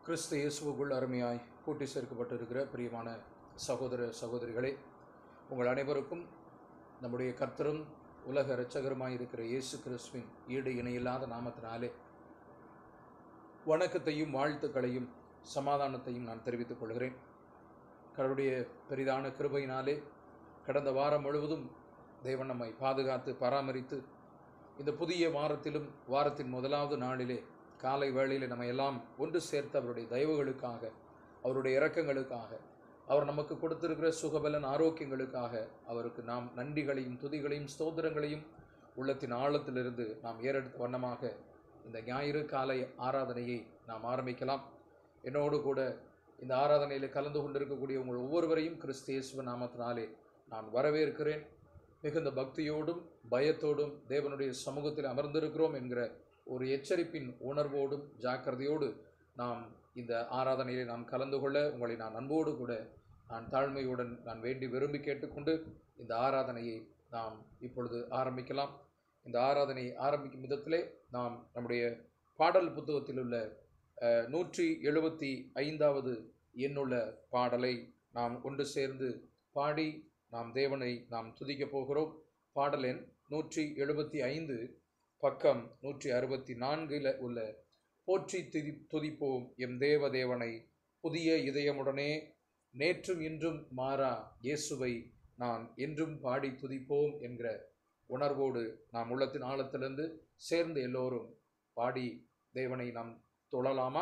கிறிஸ்து இயேசுவுக்குள் அருமையாய் கூட்டி சேர்க்கப்பட்டிருக்கிற பிரியமான சகோதர சகோதரிகளே உங்கள் அனைவருக்கும் நம்முடைய கர்த்தரும் உலக இரட்சகருமாய் இருக்கிற இயேசு கிறிஸ்துவின் ஈடு இணையில்லாத நாமத்தினாலே வணக்கத்தையும் வாழ்த்துக்களையும் சமாதானத்தையும் நான் தெரிவித்துக் கொள்கிறேன் கடவுளுடைய பெரிதான கிருபையினாலே கடந்த வாரம் முழுவதும் தேவன் நம்மை பாதுகாத்து பராமரித்து இந்த புதிய வாரத்திலும் வாரத்தின் முதலாவது நாளிலே காலை வேளையில் நம்ம எல்லாம் ஒன்று சேர்த்து அவருடைய தயவுகளுக்காக அவருடைய இரக்கங்களுக்காக அவர் நமக்கு கொடுத்திருக்கிற சுகபலன் ஆரோக்கியங்களுக்காக அவருக்கு நாம் நன்றிகளையும் துதிகளையும் ஸ்தோத்திரங்களையும் உள்ளத்தின் ஆழத்திலிருந்து நாம் ஏறெடுத்த வண்ணமாக இந்த ஞாயிறு காலை ஆராதனையை நாம் ஆரம்பிக்கலாம் என்னோடு கூட இந்த ஆராதனையில் கலந்து கொண்டிருக்கக்கூடிய உங்கள் ஒவ்வொருவரையும் கிறிஸ்து இயேசுவ நாமத்தினாலே நான் வரவேற்கிறேன் மிகுந்த பக்தியோடும் பயத்தோடும் தேவனுடைய சமூகத்தில் அமர்ந்திருக்கிறோம் என்கிற ஒரு எச்சரிப்பின் உணர்வோடும் ஜாக்கிரதையோடு நாம் இந்த ஆராதனையிலே நாம் கலந்து கொள்ள உங்களை நான் அன்போடு கூட நான் தாழ்மையுடன் நான் வேண்டி விரும்பி கேட்டுக்கொண்டு இந்த ஆராதனையை நாம் இப்பொழுது ஆரம்பிக்கலாம் இந்த ஆராதனை ஆரம்பிக்கும் விதத்திலே நாம் நம்முடைய பாடல் புத்தகத்தில் உள்ள அஹ், நூற்றி எழுபத்தி ஐந்தாவது எண்ணுள்ள பாடலை நாம் ஒன்று சேர்ந்து பாடி நாம் தேவனை நாம் துதிக்கப் போகிறோம் பாடல் எண் நூற்றி எழுபத்தி ஐந்து பக்கம் நூற்றி அறுபத்தி நான்கில் உள்ள போற்றி துதி துதிப்போம் எம் தேவ தேவனை புதிய இதயமுடனே நேற்றும் இன்றும் மாறா இயேசுவை நான் என்றும் பாடி துதிப்போம் என்கிற உணர்வோடு நாம் உள்ளத்தின் ஆழத்திலிருந்து சேர்ந்து எல்லோரும் பாடி தேவனை நாம் தொழலாமா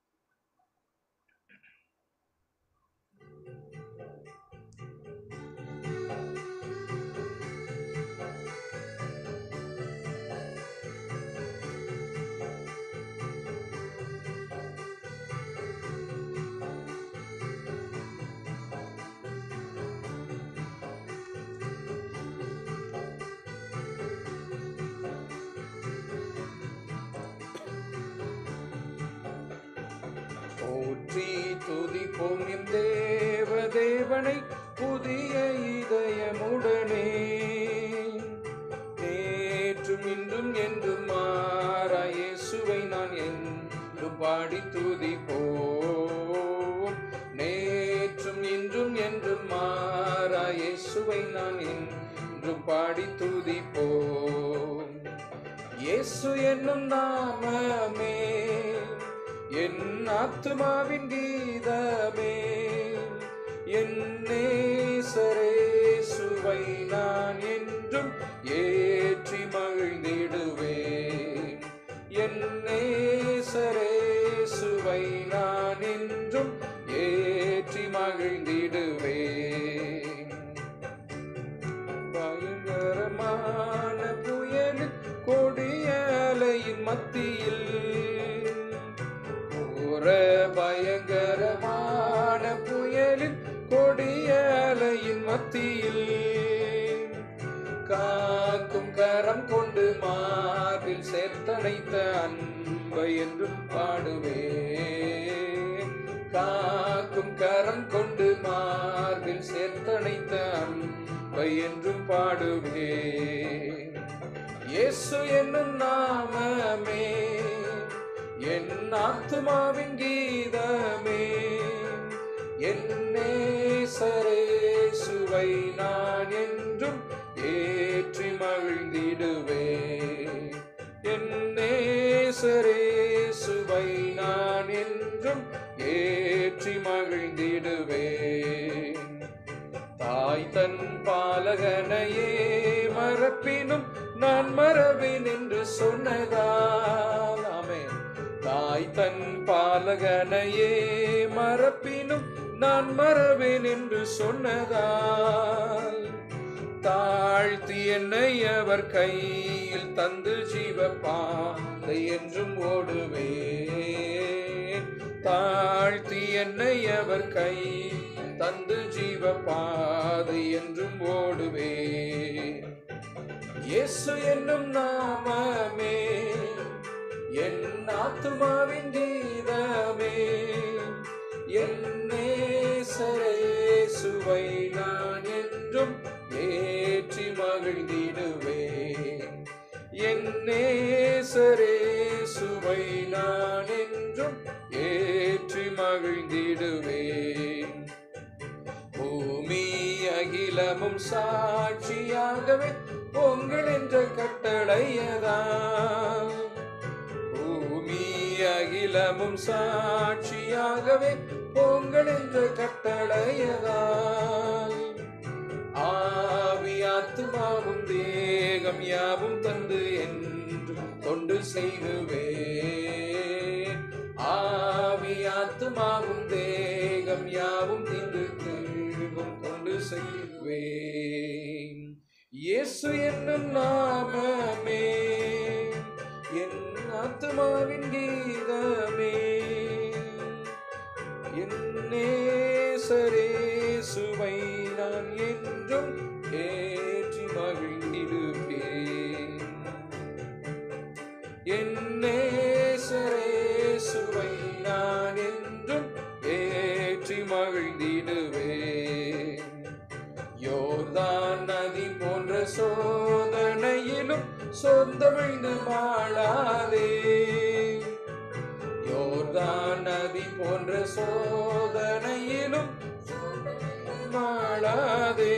போற்றி துதிப்போம் எம் தேவ தேவனை புதிய இதயமுடனே நேற்றும் இன்றும் என்றும் மாறா இயேசுவை நான் என்றும் பாடி துதிப்போம் நேற்றும் இன்றும் என்றும் மாறா இயேசுவை நான் என்றும் பாடி துதிப்போம் இயேசு என்னும் நாமமே என் ஆத்துமாவின் கீதமே என் நேசரேசுவை நான் என்றும் ஏற்றி மகிழ்ந்திடுவேன் என் நேசரேசுவை நான் என்றும் ஏற்றி மகிழ்ந்திடுவேன் பயங்கரமான புயலில் கொடிய அலையின் மத்தியில் ஓர பயங்கரமான புயலில் கொடிய அலையின் மத்தியில் காக்கும் கரம் கொண்டு மார்பில் சேர்த்தணைத்த அன்பை என்றும் பாடுவேன் காக்கும் கரம் கொண்டு மார்பில் சேர்த்தணைத்த அன்பை என்றும் பாடுவேன் இயேசு என்னும் நாமமே என் ஆத்துமாவின் கீதமே என் நேசரேசுவை நான் என்றும் ஏற்றி மகிழ்ந்திடுவேன் என் நேசரேசுவை நான் என்றும் ஏற்றி மகிழ்ந்திடுவேன் தாய் தன் பாலகனையே மறப்பினும் நான் மறவேன் என்று சொன்னதால் ஆமென் தாய் தன் பாலகனையே மறப்பினும் நான் மறவேன் என்று சொன்னதால் தாழ்த்தி என்னை அவர் கையில் தந்து ஜீவ பாதை என்றும் ஓடுவேன் தாழ்த்தி என்னை அவர் கை தந்து ஜீவ பாதை என்றும் ஓடுவேன் இயேசு என்னும் நாமமே என் ஆத்துமாவின் கீதமே என் நேசரேசுவை நான் என்றும் ஏற்றி மகிழ்ந்திடுவேன் என் நேசரேசுவை நான் என்றும் ஏற்றி மகிழ்ந்திடுவேன் பூமி அகிலமும் சாட்சியாகவே பொங்கல் என்ற கட்டளையதான் பூமி அகிலமும் சாட்சியாகவே பொங்கல் என்ற கட்டளையதான் ஆவி ஆத்துமாவும் தேகம் யாவும் தந்து என்று தொண்டு செய்குவேன் ஆவி ஆத்துமாவும் தேகம் யாவும் திந்து திரும்பும் தொண்டு செய்வேன் இயேசு என்னும் நாமமே என் ஆத்துமாவின் கீதமே என்னேசரே சுவை நான் என்றும் ஏற்றி மகிழ்ந்திடுவேன் என்னேசரே சுவை நான் என்றும் ஏற்றி மகிழ்ந்திடுவேன் யோர்தான் நதி போன்ற சோதனையிலும் சொந்தமிழ்ந்து மாளாதே யோர்தான் நதி போன்ற சோதனையிலும் மாளாதே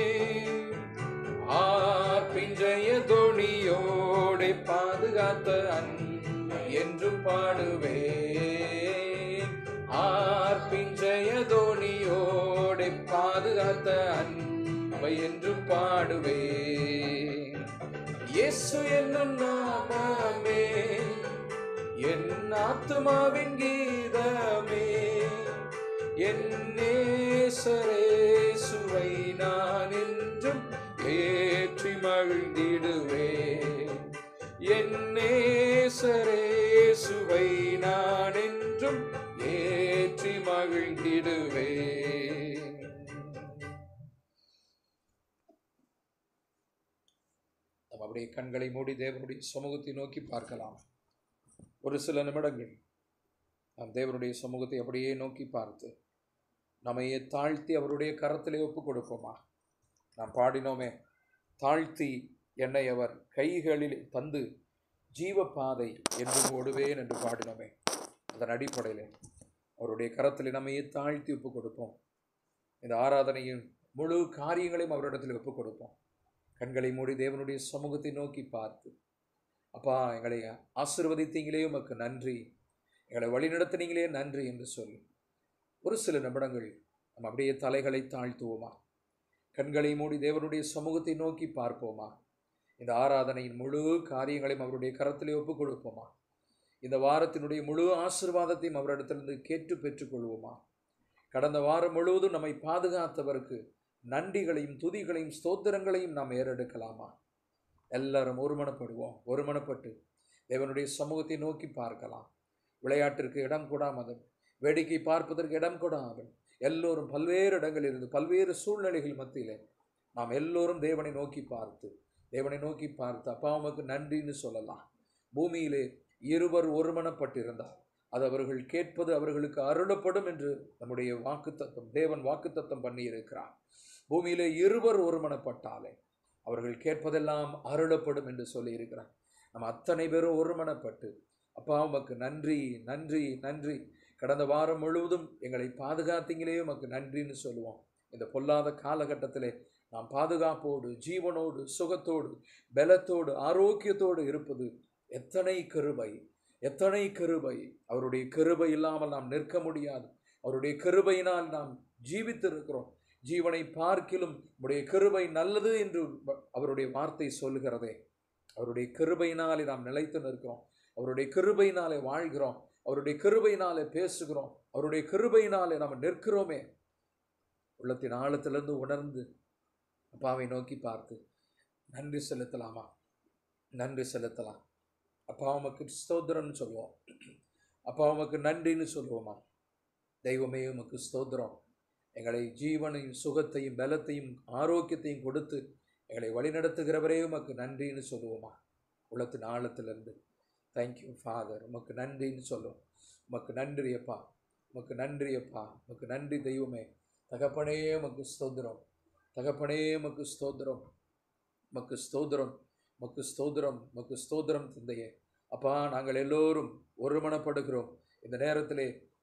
ஆர்பிஞ்சய தொனியோடே பாதுகாத்த அன்பு என்றும் பாடுவேன் ஆர்பிஞ்சய தொனியோடே பாதுகாத்த அன்பை என்றும் பாடுவேன் இயேசு என்னும் நாமமே என் ஆத்துமாவின் கீதமே என் நேசரே சுவை நான் என்றும் ஏற்றி மகிழ்ந்திடுவேன் என் நேசரே சுவை நான் என்றும் ஏற்றி மகிழ்ந்திடுவேன் நம்ம அப்படியே கண்களை மூடி தேவனுடைய சமூகத்தை நோக்கி பார்க்கலாம் ஒரு சில நிமிடங்கள் நாம் தேவனுடைய சமூகத்தை அப்படியே நோக்கி பார்த்து நம்மையே தாழ்த்தி அவருடைய கரத்திலே ஒப்பு கொடுப்போமா நாம் பாடினோமே தாழ்த்தி என்னை அவர் கைகளில் தந்து ஜீவ பாதை என்று ஓடுவேன் என்று பாடினோமே அதன் அடிப்படையில் அவருடைய கரத்தில் நம்மையே தாழ்த்தி ஒப்பு கொடுப்போம் இந்த ஆராதனையின் முழு காரியங்களையும் அவரிடத்தில் ஒப்பு கொடுப்போம் கண்களை மூடி தேவனுடைய சமூகத்தை நோக்கி பார்த்து அப்பா எங்களை ஆசிர்வதித்தீங்களே உமக்கு நன்றி எங்களை வழிநடத்தினீங்களே நன்றி என்று சொல்லி ஒரு சில நிமிடங்கள் நம்ம அப்படியே தலைகளை தாழ்த்துவோமா கண்களை மூடி தேவனுடைய சமூகத்தை நோக்கி பார்ப்போமா இந்த ஆராதனையின் முழு காரியங்களையும் அவருடைய கரத்திலே ஒப்புக் கொடுப்போமா இந்த வாரத்தினுடைய முழு ஆசிர்வாதத்தையும் அவரிடத்திலிருந்து கேட்டு பெற்றுக்கொள்வோமா கடந்த வாரம் முழுவதும் நம்மை பாதுகாத்தவருக்கு நன்றிகளையும் துதிகளையும் ஸ்தோத்திரங்களையும் நாம் ஏறெடுக்கலாமா எல்லாரும் ஒருமனப்படுவோம் ஒருமனப்பட்டு தேவனுடைய சமூகத்தை நோக்கி பார்க்கலாம் விளையாட்டிற்கு இடம் கொடாமதன் வேடிக்கை பார்ப்பதற்கு இடம் கொடாமல் எல்லோரும் பல்வேறு இடங்களில் இருந்து பல்வேறு சூழ்நிலைகள் மத்தியிலே நாம் எல்லோரும் தேவனை நோக்கி பார்த்து தேவனை நோக்கி பார்த்து அப்பா உமக்கு நன்றின்னு சொல்லலாம் பூமியிலே இருவர் ஒருமனப்பட்டிருந்தார் அது அவர்கள் கேட்பது அவர்களுக்கு அருளப்படும் என்று நம்முடைய வாக்குத்தத்தம் தேவன் வாக்குத்தத்தம் பண்ணி இருக்கிறார் பூமியிலே இருவர் ஒருமனப்பட்டாலே அவர்கள் கேட்பதெல்லாம் அருளப்படும் என்று சொல்லி இருக்கிறார் நம்ம அத்தனை பேரும் ஒருமனப்பட்டு அப்பா உமக்கு நன்றி நன்றி நன்றி கடந்த வாரம் முழுவதும் எங்களை பாதுகாத்தீங்களே உமக்கு நன்றின்னு சொல்லுவோம் இந்த பொல்லாத காலகட்டத்திலே நாம் பாதுகாப்போடு ஜீவனோடு சுகத்தோடு பலத்தோடு ஆரோக்கியத்தோடு இருப்பது எத்தனை கிருபை எத்தனை கிருபை அவருடைய கிருபை இல்லாமல் நாம் நிற்க முடியாது அவருடைய கிருபையினால் நாம் ஜீவித்திருக்கிறோம் ஜீவனை பார்க்கிலும் உடைய கிருபை நல்லது என்று அவருடைய வார்த்தை சொல்கிறதே அவருடைய கிருபையினாலே நாம் நிலைத்து நிற்கிறோம் அவருடைய கிருபையினாலே வாழ்கிறோம் அவருடைய கிருபையினாலே பேசுகிறோம் அவருடைய கிருபையினாலே நாம் நிற்கிறோமே உள்ளத்தின் ஆழத்திலிருந்து உணர்ந்து அப்பாவை நோக்கி பார்த்து நன்றி செலுத்தலாமா நன்றி செலுத்தலாம் அப்பா உமக்கு ஸ்தோத்திரம்னு சொல்லுவோம் அப்பா உமக்கு நன்றின்னு சொல்லுவோமா தெய்வமே உமக்கு ஸ்தோத்திரம் எங்களை ஜீவனையும் சுகத்தையும் பலத்தையும் ஆரோக்கியத்தையும் கொடுத்து எங்களை வழிநடத்துகிறவரே உமக்கு நன்றின்னு சொல்லுவோமா உள்ளத்தின் ஆழத்திலிருந்து தேங்க்யூ ஃபாதர் உமக்கு நன்றின்னு சொல்லுவோம் உமக்கு நன்றி அப்பா உமக்கு நன்றி அப்பா உமக்கு நன்றி தெய்வமே தகப்பனே உமக்கு ஸ்தோத்திரம் தகப்பனே உமக்கு ஸ்தோத்திரம் உமக்கு ஸ்தோத்திரம் உமக்கு ஸ்தோத்திரம் உமக்கு ஸ்தோத்திரம் தந்தையே அப்பா நாங்கள் எல்லோரும் ஒருமனப்படுகிறோம் இந்த நேரத்திலே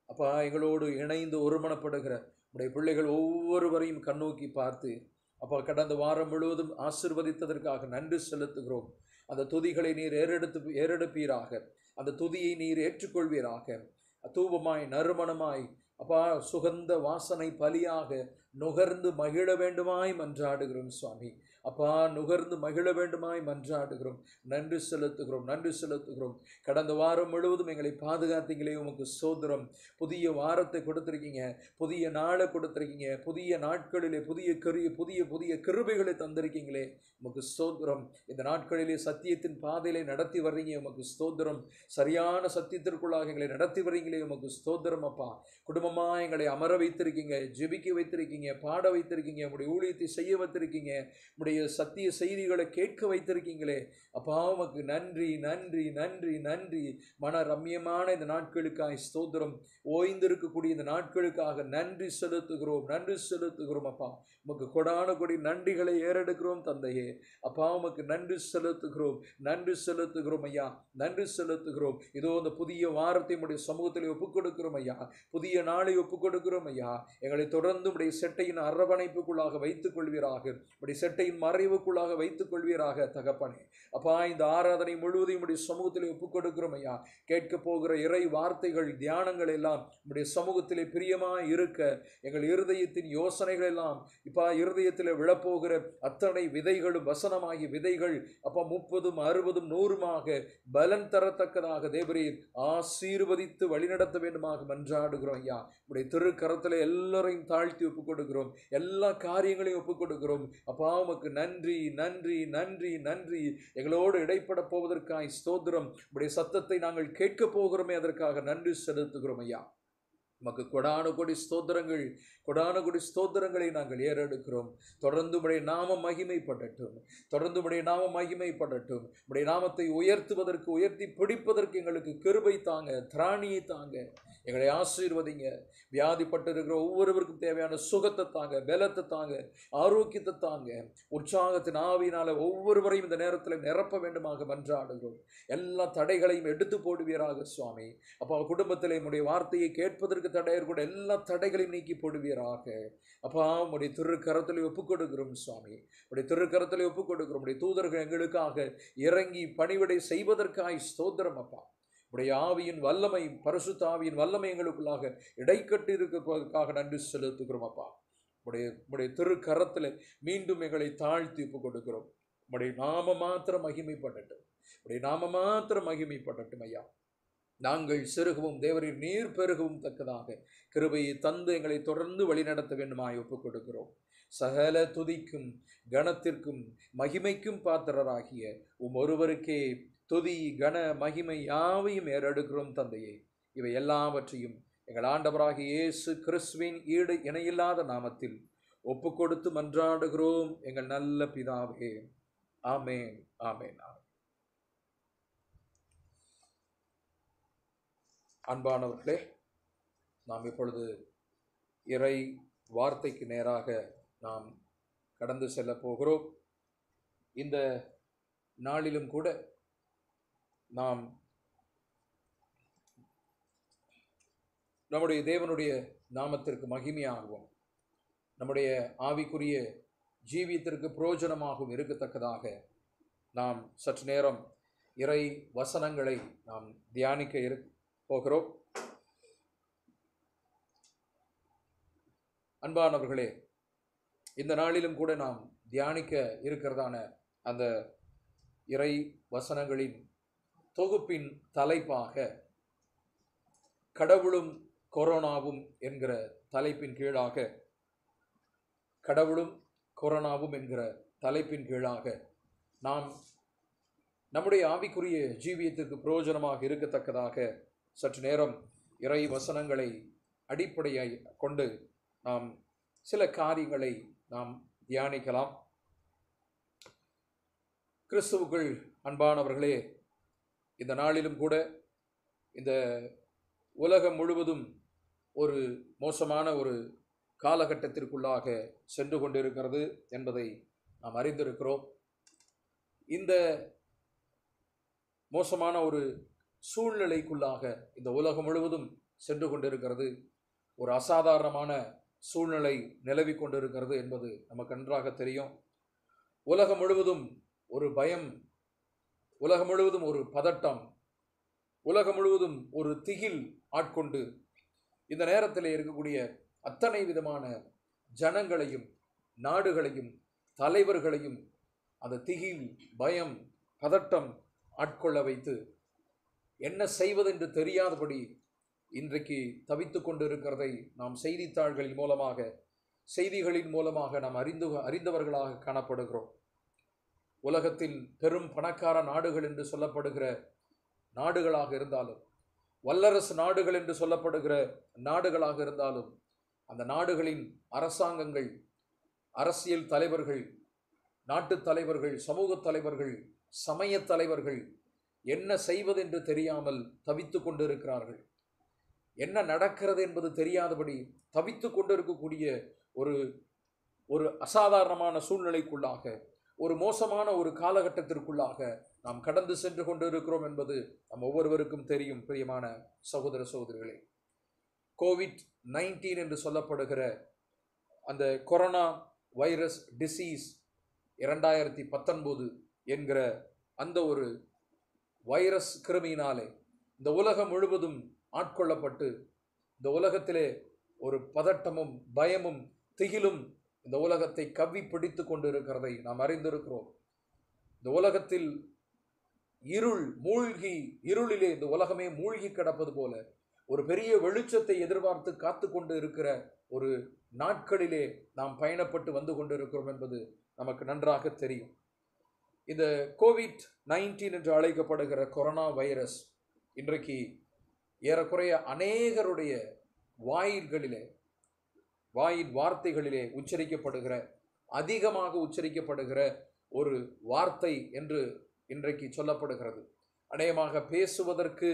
அப்பா எங்களோடு இணைந்து ஒருமனப்படுகிற உடைய பிள்ளைகள் ஒவ்வொருவரையும் கண்ணோக்கி பார்த்து அப்பா கடந்த வாரம் முழுவதும் ஆசிர்வதித்ததற்காக நன்றி செலுத்துகிறோம் அந்த துதிகளை நீர் ஏறெடுத்து ஏறெடுப்பீராக அந்த துதியை நீர் ஏற்றுக்கொள்வீராக தூபமாய் நறுமணமாய் அப்பா சுகந்த வாசனை பலியாக நுகர்ந்து மகிழ வேண்டுமாய் மன்றாடுகிறோம் சுவாமி அப்பா நுகர்ந்து மகிழ வேண்டுமாய் மன்றாடுகிறோம் நன்றி செலுத்துகிறோம் நன்றி செலுத்துகிறோம் கடந்த வாரம் முழுவதும் எங்களை பாதுகாத்தீங்களே உமக்கு சோதரம் புதிய வாரத்தை கொடுத்துருக்கீங்க புதிய நாளை கொடுத்துருக்கீங்க புதிய நாட்களிலே புதிய கரு புதிய புதிய கிருபைகளை தந்திருக்கீங்களே உமக்கு ஸ்தோத்திரம் இந்த நாட்களிலே சத்தியத்தின் பாதையிலே நடத்தி வர்றீங்க உமக்கு ஸ்தோத்திரம் சரியான சத்தியத்திற்குள்ளாக எங்களை நடத்தி வர்றீங்களே உமக்கு ஸ்தோத்திரம் அப்பா குடும்பமாக எங்களை அமர வைத்திருக்கீங்க ஜெபிக்க வைத்திருக்கீங்க பாட வைத்திருக்கீங்க உங்களுடைய ஊழியத்தை செய்ய வைத்திருக்கீங்க உடைய சத்திய செய்திகளை கேட்க வைத்திருக்கீங்களே அப்பா உமக்கு நன்றி நன்றி நன்றி நன்றி மன ரம்யமான இந்த நாட்களுக்காக ஸ்தோத்திரம் ஓய்ந்திருக்கக்கூடிய இந்த நாட்களுக்காக நன்றி செலுத்துகிறோம் நன்றி செலுத்துகிறோம் அப்பா உமக்கு கொடான கொடி நன்றிகளை ஏறெடுக்கிறோம் தந்தையே அப்பா உமக்கு நன்றி செலுத்துகிறோம் நன்றி செலுத்துகிறோம் ஐயா நன்றி செலுத்துகிறோம் இதோ இந்த புதிய வாரத்தை உடைய சமூகத்தில் ஒப்புக் கொடுக்கிறோம் ஐயா புதிய நாளை ஒப்புக் கொடுக்கிறோம் ஐயா எங்களை தொடர்ந்து உடைய செட்டையின் அரவணைப்புக்குள்ளாக வைத்துக் கொள்வீராக உடைய செட்டையின் மறைவுக்குள்ளாக வைத்துக் கொள்வீராக தகப்பனே அப்பா இந்த ஆராதனை முழுவதையும் உடைய சமூகத்தில் ஒப்புக் கொடுக்கிறோம் ஐயா கேட்க போகிற இறை வார்த்தைகள் தியானங்கள் எல்லாம் உடைய சமூகத்திலே பிரியமாய் இருக்க எங்கள் இருதயத்தின் யோசனைகள் எல்லாம் இப்பா இருதயத்தில் விழப்போகிற அத்தனை விதைகளும் வசனமாகிய விதைகள் அப்பா முப்பதும் அறுபதும் நூறுமாக பலன் தரத்தக்கதாக தேவரீர் ஆசீர்வதித்து வழிநடத்த வேண்டுமாக மன்றாடுகிறோம் ஐயா உடைய திருக்கரத்தில் எல்லாரையும் தாழ்த்தி ஒப்புக் கொடுக்கிறோம் எல்லா காரியங்களையும் ஒப்புக் கொடுக்கிறோம் அப்பா உமக்கு நன்றி நன்றி நன்றி நன்றி எங்களோடு இடைப்பட போவதற்காக ஸ்தோத்திரம் உடைய சத்தத்தை நாங்கள் கேட்க போகிறோமே அதற்காக நன்றி செலுத்துகிறோம் ஐயா நமக்கு கொடான கொடி ஸ்தோத்திரங்கள் கொடான கொடி ஸ்தோத்திரங்களை நாங்கள் ஏறெடுக்கிறோம் தொடர்ந்து உடைய நாமம் மகிமைப்படட்டும் தொடர்ந்து உடைய நாமம் மகிமைப்படட்டும் உடைய நாமத்தை உயர்த்துவதற்கு உயர்த்தி பிடிப்பதற்கு எங்களுக்கு கிருபை தாங்க திராணியை தாங்க எங்களை ஆசீர்வதிங்க வியாதிப்பட்டிருக்கிற ஒவ்வொருவருக்கும் தேவையான சுகத்தை தாங்க பலத்தை தாங்க ஆரோக்கியத்தை தாங்க உற்சாகத்தின் ஆவியினால ஒவ்வொருவரையும் இந்த நேரத்தில் நிரப்ப வேண்டுமாக மன்றாடுகிறோம் எல்லா தடைகளையும் எடுத்து போடுவீராக சுவாமி அப்போ குடும்பத்தில் உடைய வார்த்தையை கேட்பதற்கு தடையர் கூட எல்லா தடைகளையும் நீக்கி போடுவீராக அப்பா உடைய திருக்கரத்தில் ஒப்புக் கொடுக்கிறோம் சுவாமி உடைய திருக்கரத்தில் ஒப்புக் கொடுக்கிறோம் உடைய தூதர்கள் எங்களுக்காக இறங்கி பணிவிடை செய்வதற்காய் ஸ்தோத்திரம் அப்பா உடைய ஆவியின் வல்லமை பரிசுத்த ஆவியின் வல்லமை எங்களுக்குள்ளாக இடைக்கட்டு இருப்பதற்காக நன்றி செலுத்துகிறோம் அப்பா உடைய உடைய திருக்கரத்தில் மீண்டும் எங்களை தாழ்த்தி ஒப்புக் கொடுக்கிறோம் உடைய நாம மாத்திரம் மகிமைப்படட்டும் உடைய நாம மாத்திரம் மகிமைப்படட்டும் ஐயா நாங்கள் சிறுகவும் தேவரின் நீர் பெருகவும் தக்கதாக கிருபையை தந்து எங்களை தொடர்ந்து வழிநடத்த வேண்டுமாய் ஒப்புக் கொடுக்கிறோம் சகல துதிக்கும் கணத்திற்கும் மகிமைக்கும் பாத்திரராகிய உம் ஒருவருக்கே துதி கன மகிமை யாவையும் ஏறெடுக்கிறோம் தந்தையே இவை எல்லாவற்றையும் எங்கள் ஆண்டவராகிய இயேசு கிறிஸ்துவின் ஈடு இணையில்லாத நாமத்தில் ஒப்பு கொடுத்து மன்றாடுகிறோம் எங்கள் நல்ல பிதாவே ஆமேன் ஆமேன் ஆமேன் அன்பானவர்களே நாம் இப்பொழுது இறை வார்த்தைக்கு நேராக நாம் கடந்து செல்ல போகிறோம் இந்த நாளிலும் கூட நாம் நம்முடைய தேவனுடைய நாமத்திற்கு மகிமையாகவும் நம்முடைய ஆவிக்குரிய ஜீவியத்திற்கு புரோஜனமாகவும் இருக்கத்தக்கதாக நாம் சற்று நேரம் இறை வசனங்களை நாம் தியானிக்க இரு போகிறோம் அன்பானவர்களே இந்த நாளிலும் கூட நாம் தியானிக்க இருக்கிறதான அந்த இறை வசனங்களின் தொகுப்பின் தலைப்பாக கடவுளும் கொரோனாவும் என்கிற தலைப்பின் கீழாக கடவுளும் கொரோனாவும் என்கிற தலைப்பின் கீழாக நாம் நம்முடைய ஆவிக்குரிய ஜீவியத்திற்கு பிரயோஜனமாக இருக்கத்தக்கதாக சற்று நேரம் இறை வசனங்களை அடிப்படையாய் கொண்டு நாம் சில காரியங்களை நாம் தியானிக்கலாம் கிறிஸ்துவுக்குள் அன்பானவர்களே இந்த நாளிலும் கூட இந்த உலகம் முழுவதும் ஒரு மோசமான ஒரு காலகட்டத்திற்குள்ளாக சென்று கொண்டிருக்கிறது என்பதை நாம் அறிந்திருக்கிறோம் இந்த மோசமான ஒரு சூழ்நிலைக்குள்ளாக இந்த உலகம் முழுவதும் சென்று கொண்டிருக்கிறது ஒரு அசாதாரணமான சூழ்நிலை நிலவி கொண்டிருக்கிறது என்பது நமக்கு நன்றாக தெரியும் உலகம் முழுவதும் ஒரு பயம் உலகம் முழுவதும் ஒரு பதட்டம் உலகம் முழுவதும் ஒரு திகில் ஆட்கொண்டு இந்த நேரத்தில் இருக்கக்கூடிய அத்தனை விதமான ஜனங்களையும் நாடுகளையும் தலைவர்களையும் அந்த திகில் பயம் பதட்டம் ஆட்கொள்ள வைத்து என்ன செய்வதென்று தெரியாதபடி இன்றைக்கு தவித்து கொண்டிருக்கிறதை நாம் செய்தித்தாள்களின் மூலமாக செய்திகளின் மூலமாக நாம் அறிந்து அறிந்தவர்களாக காணப்படுகிறோம் உலகத்தில் பெரும் பணக்கார நாடுகள் என்று சொல்லப்படுகிற நாடுகளாக இருந்தாலும் வல்லரசு நாடுகள் என்று சொல்லப்படுகிற நாடுகளாக இருந்தாலும் அந்த நாடுகளின் அரசாங்கங்கள் அரசியல் தலைவர்கள் நாட்டுத் தலைவர்கள் சமூக தலைவர்கள் சமய தலைவர்கள் என்ன செய்வதென்று தெரியாமல் தவித்து கொண்டிருக்கிறார்கள் என்ன நடக்கிறது என்பது தெரியாதபடி தவித்து கொண்டிருக்கக்கூடிய ஒரு ஒரு அசாதாரணமான சூழ்நிலைக்குள்ளாக ஒரு மோசமான ஒரு காலகட்டத்திற்குள்ளாக நாம் கடந்து சென்று கொண்டிருக்கிறோம் என்பது நம் ஒவ்வொருவருக்கும் தெரியும் பிரியமான சகோதர சகோதரிகளே கோவிட் நைன்டீன் என்று சொல்லப்படுகிற அந்த கொரோனா வைரஸ் டிசீஸ் இரண்டாயிரத்தி பத்தொன்பது என்கிற அந்த ஒரு வைரஸ் கிருமியினாலே இந்த உலகம் முழுவதும் ஆட்கொள்ளப்பட்டு இந்த உலகத்திலே ஒரு பதட்டமும் பயமும் திகிலும் இந்த உலகத்தை கவ்வி பிடித்து கொண்டிருக்கிறதை நாம் அறிந்திருக்கிறோம் இந்த உலகத்தில் இருள் மூழ்கி இருளிலே இந்த உலகமே மூழ்கி கிடப்பது போல ஒரு பெரிய வெளிச்சத்தை எதிர்பார்த்து காத்து கொண்டு இருக்கிற ஒரு நாட்களிலே நாம் பயணப்பட்டு வந்து கொண்டிருக்கிறோம் என்பது நமக்கு நன்றாக தெரியும் இந்த கோவிட் நைன்டீன் என்று அழைக்கப்படுகிற கொரோனா வைரஸ் இன்றைக்கு ஏறக்குறைய அநேகருடைய வாயில்களிலே வாயின் வார்த்தைகளிலே உச்சரிக்கப்படுகிற அதிகமாக உச்சரிக்கப்படுகிற ஒரு வார்த்தை என்று இன்றைக்கு சொல்லப்படுகிறது அநேகமாக பேசுவதற்கு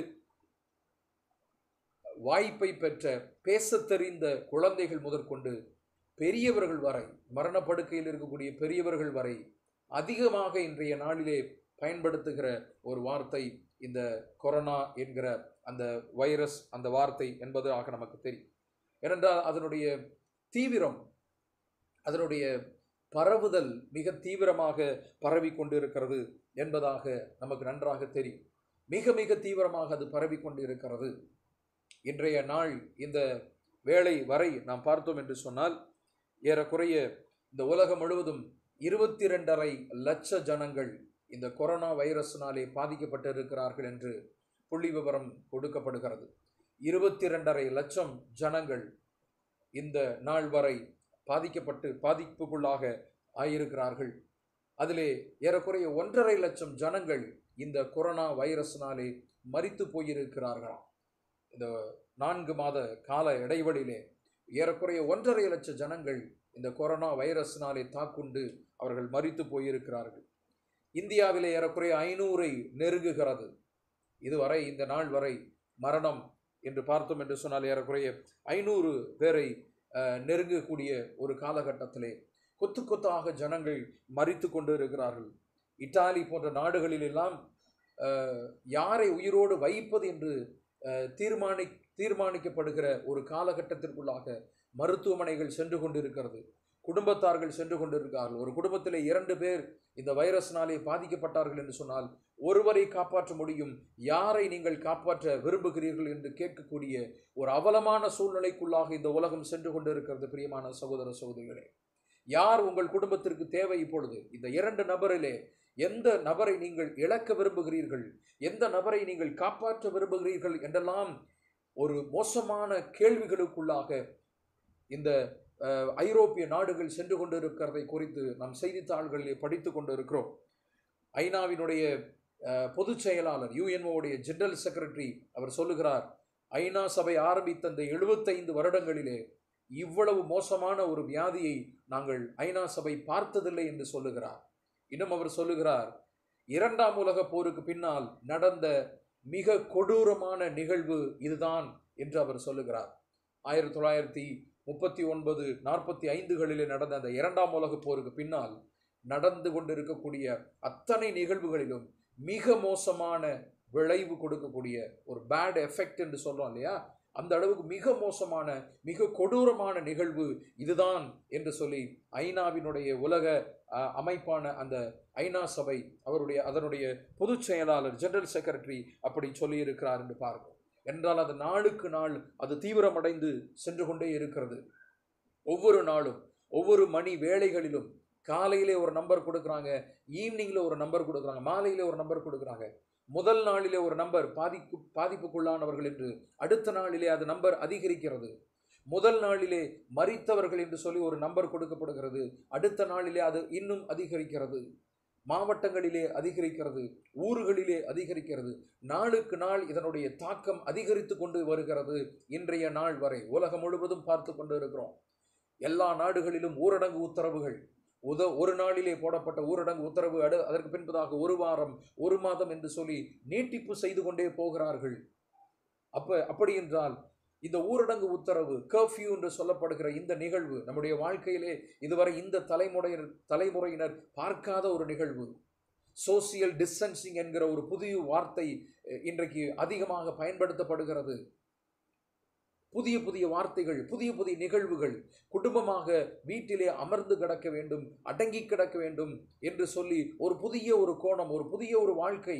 வாய்ப்பை பெற்ற பேசத் தெரிந்த குழந்தைகள் முதற்கொண்டு பெரியவர்கள் வரை மரணப்படுக்கையில் இருக்கக்கூடிய பெரியவர்கள் வரை அதிகமாக இன்றைய நாளிலே பயன்படுத்துகிற ஒரு வார்த்தை இந்த கொரோனா என்கிற அந்த வைரஸ் அந்த வார்த்தை என்பதாக நமக்கு தெரியும் ஏனென்றால் அதனுடைய தீவிரம் அதனுடைய பரவுதல் மிக தீவிரமாக பரவி கொண்டிருக்கிறது என்பதாக நமக்கு நன்றாக தெரியும் மிக மிக தீவிரமாக அது பரவி கொண்டிருக்கிறது இன்றைய நாள் இந்த வேளை வரை நாம் பார்த்தோம் என்று சொன்னால் ஏறக்குறைய இந்த உலகம் முழுவதும் இருபத்தி ரெண்டரை லட்ச ஜனங்கள் இந்த கொரோனா வைரஸினாலே பாதிக்கப்பட்டிருக்கிறார்கள் என்று புள்ளி விவரம் கொடுக்கப்படுகிறது இருபத்தி ரெண்டரை லட்சம் ஜனங்கள் இந்த நாள் வரை பாதிக்கப்பட்டு பாதிப்புக்குள்ளாக ஆயிருக்கிறார்கள் அதிலே ஏறக்குறைய ஒன்றரை லட்சம் ஜனங்கள் இந்த கொரோனா வைரஸினாலே மரித்து போயிருக்கிறார்களாம் இந்த நான்கு மாத கால இடைவெளியிலே ஏறக்குறைய ஒன்றரை லட்சம் ஜனங்கள் இந்த கொரோனா வைரஸினாலே தாக்குண்டு அவர்கள் மரித்து போயிருக்கிறார்கள் இந்தியாவிலே ஏறக்குறைய ஐநூறை நெருங்குகிறது இதுவரை இந்த நாள் வரை மரணம் என்று பார்த்தோம் என்று சொன்னால் ஏறக்குறைய ஐநூறு பேரை அஹ், நெருங்கக்கூடிய ஒரு காலகட்டத்திலே கொத்து கொத்தாக ஜனங்கள் மரித்து கொண்டு இருக்கிறார்கள் இத்தாலி போன்ற நாடுகளிலெல்லாம் அஹ், யாரை உயிரோடு வைப்பது என்று அஹ், தீர்மானி தீர்மானிக்கப்படுகிற ஒரு காலகட்டத்திற்குள்ளாக மருத்துவமனைகள் சென்று கொண்டிருக்கிறது குடும்பத்தார்கள் சென்று கொண்டிருக்கிறார்கள் ஒரு குடும்பத்திலே இரண்டு பேர் இந்த வைரஸ்னாலே பாதிக்கப்பட்டார்கள் என்று சொன்னால் ஒருவரை காப்பாற்ற முடியும் யாரை நீங்கள் காப்பாற்ற விரும்புகிறீர்கள் என்று கேட்கக்கூடிய ஒரு அவலமான சூழ்நிலைக்குள்ளாக இந்த உலகம் சென்று கொண்டிருக்கிறது பிரியமான சகோதர சகோதரிகளே யார் உங்கள் குடும்பத்திற்கு தேவை இப்பொழுது இந்த இரண்டு நபரிலே எந்த நபரை நீங்கள் இழக்க விரும்புகிறீர்கள் எந்த நபரை நீங்கள் காப்பாற்ற விரும்புகிறீர்கள் என்றெல்லாம் ஒரு மோசமான கேள்விகளுக்குள்ளாக இந்த அஹ், ஐரோப்பிய நாடுகள் சென்று கொண்டிருக்கிறதை குறித்து நாம் செய்தித்தாள்களிலே படித்து கொண்டிருக்கிறோம் ஐநாவினுடைய அஹ், பொதுச் செயலாளர் யுஎன்ஓடைய ஜெனரல் செக்ரட்டரி அவர் சொல்லுகிறார் ஐநா சபை ஆரம்பித்த அந்த எழுபத்தைந்து வருடங்களிலே இவ்வளவு மோசமான ஒரு வியாதியை நாங்கள் ஐநா சபை பார்த்ததில்லை என்று சொல்லுகிறார் இன்னும் அவர் சொல்லுகிறார் இரண்டாம் உலக போருக்கு பின்னால் நடந்த மிக கொடூரமான நிகழ்வு இதுதான் என்று அவர் சொல்லுகிறார் ஆயிரத்தி தொள்ளாயிரத்தி முப்பத்தி ஒன்பது நாற்பத்தி ஐந்துகளிலே நடந்த அந்த இரண்டாம் உலக போருக்கு பின்னால் நடந்து கொண்டிருக்கக்கூடிய அத்தனை நிகழ்வுகளிலும் மிக மோசமான விளைவு கொடுக்கக்கூடிய ஒரு பேட் எஃபெக்ட் என்று சொல்றோம் இல்லையா அந்த அளவுக்கு மிக மோசமான மிக கொடூரமான நிகழ்வு இதுதான் என்று சொல்லி ஐநாவினுடைய உலக அஹ், அமைப்பான அந்த ஐநா சபை அவருடைய அதனுடைய பொதுச் செயலாளர் ஜெனரல் செக்ரட்டரி அப்படி சொல்லியிருக்கிறார் என்று பார்க்கிறோம் என்றால் அது நாளுக்கு நாள் அது தீவிரமடைந்து சென்று கொண்டே இருக்கிறது ஒவ்வொரு நாளும் ஒவ்வொரு மணி வேளைகளிலும் காலையிலே ஒரு நம்பர் கொடுக்குறாங்க ஈவினிங்ல ஒரு நம்பர் கொடுக்குறாங்க மாலையில ஒரு நம்பர் கொடுக்குறாங்க முதல் நாளிலே ஒரு நம்பர் பாதிப்பு பாதிப்புக்குள்ளானவர்கள் என்று அடுத்த நாளிலே அது நம்பர் அதிகரிக்கிறது முதல் நாளிலே மறித்தவர்கள் என்று சொல்லி ஒரு நம்பர் கொடுக்கப்படுகிறது அடுத்த நாளிலே அது இன்னும் அதிகரிக்கிறது மாவட்டங்களிலே அதிகரிக்கிறது ஊர்களிலே அதிகரிக்கிறது நாளுக்கு நாள் இதனுடைய தாக்கம் அதிகரித்து கொண்டு வருகிறது இன்றைய நாள் வரை உலகம் முழுவதும் பார்த்து கொண்டு இருக்கிறோம் எல்லா நாடுகளிலும் ஊரடங்கு உத்தரவுகள் உத ஒரு நாளிலே போடப்பட்ட ஊரடங்கு உத்தரவு அடு அதற்கு பின்பதாக ஒரு வாரம் ஒரு மாதம் என்று சொல்லி நீட்டிப்பு செய்து கொண்டே போகிறார்கள் அப்ப அப்படி என்றால் இந்த ஊரடங்கு உத்தரவு கர்ஃப்யூ என்று சொல்லப்படுகிற இந்த நிகழ்வு நம்முடைய வாழ்க்கையிலே இதுவரை இந்த தலைமுறையினர் தலைமுறையினர் பார்க்காத ஒரு நிகழ்வு சோசியல் டிஸ்டன்சிங் என்கிற ஒரு புதிய வார்த்தை அஹ், இன்றைக்கு அதிகமாக பயன்படுத்தப்படுகிறது புதிய புதிய வார்த்தைகள் புதிய புதிய நிகழ்வுகள் குடும்பமாக வீட்டிலே அமர்ந்து கிடக்க வேண்டும் அடங்கி கிடக்க வேண்டும் என்று சொல்லி ஒரு புதிய ஒரு கோணம் ஒரு புதிய ஒரு வாழ்க்கை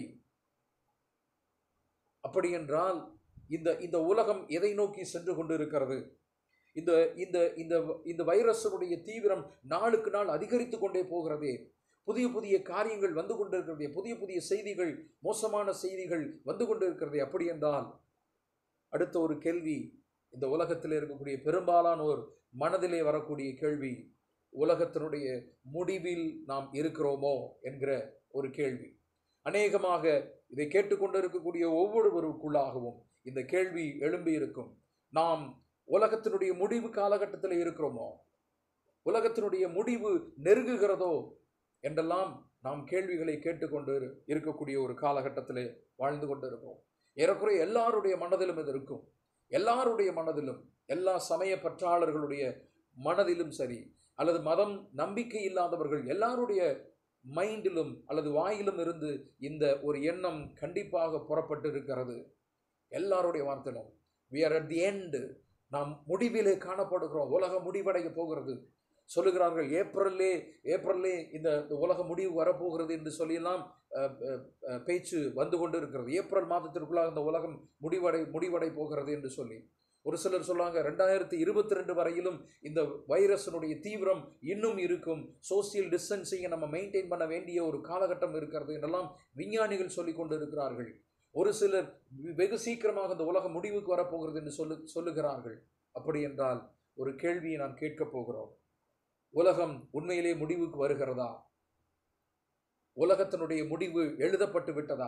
அப்படி என்றால் இந்த இந்த உலகம் எதை நோக்கி சென்று கொண்டிருக்கிறது இந்த இந்த இந்த இந்த வைரஸனுடைய தீவிரம் நாளுக்கு நாள் அதிகரித்து கொண்டே போகிறதே புதிய புதிய காரியங்கள் வந்து கொண்டிருக்கிறதே புதிய புதிய செய்திகள் மோசமான செய்திகள் வந்து கொண்டிருக்கிறதே அப்படி என்றால் அடுத்த ஒரு கேள்வி இந்த உலகத்தில் இருக்கக்கூடிய பெரும்பாலானோர் மனதிலே வரக்கூடிய கேள்வி உலகத்தினுடைய முடிவில் நாம் இருக்கிறோமோ என்கிற ஒரு கேள்வி அநேகமாக இதை கேட்டுக்கொண்டு இருக்கக்கூடிய ஒவ்வொருவருக்குள்ளாகவும் இந்த கேள்வி எழும்பி இருக்கும் நாம் உலகத்தினுடைய முடிவு காலகட்டத்தில் இருக்கிறோமோ உலகத்தினுடைய முடிவு நெருங்குகிறதோ என்றெல்லாம் நாம் கேள்விகளை கேட்டுக்கொண்டு இரு- இருக்கக்கூடிய ஒரு காலகட்டத்திலே வாழ்ந்து கொண்டு இருக்கிறோம் ஏறக்குறைய எல்லாருடைய மனதிலும் இது இருக்கும் எல்லாருடைய மனதிலும் எல்லா சமய பற்றாளர்களுடைய மனதிலும் சரி அல்லது மதம் நம்பிக்கை இல்லாதவர்கள் எல்லாருடைய மைண்டிலும் அல்லது வாயிலும் இருந்து இந்த ஒரு எண்ணம் கண்டிப்பாக புறப்பட்டு இருக்கிறது எல்லாருடைய வார்த்தையிலும் we are at the end நாம் முடிவிலே காணப்படுகிறோம் உலகம் முடிவடைய போகிறது சொல்லுகிறார்கள் ஏப்ரல்லே ஏப்ரல்லே இந்த இந்த உலக முடிவு வரப்போகிறது என்று சொல்லியெல்லாம் அஹ், அஹ், அஹ், பேச்சு வந்து கொண்டு இருக்கிறது ஏப்ரல் மாதத்திற்குள்ளாக இந்த உலகம் முடிவடை முடிவடை போகிறது என்று சொல்லி ஒரு சிலர் சொல்லுவாங்க ரெண்டாயிரத்தி இருபத்தி ரெண்டு வரையிலும் இந்த வைரஸினுடைய தீவிரம் இன்னும் இருக்கும் சோசியல் டிஸ்டன்சிங்கை நம்ம மெயின்டைன் பண்ண வேண்டிய ஒரு காலகட்டம் இருக்கிறது என்றெல்லாம் விஞ்ஞானிகள் சொல்லிக் கொண்டு இருக்கிறார்கள் ஒரு சிலர் வெகு சீக்கிரமாக இந்த உலகம் முடிவுக்கு வரப்போகிறது என்று சொல்லு சொல்லுகிறார்கள் அப்படி என்றால் ஒரு கேள்வியை நாம் கேட்கப் போகிறோம் உலகம் உண்மையிலே முடிவுக்கு வருகிறதா உலகத்தினுடைய முடிவு எழுதப்பட்டு விட்டதா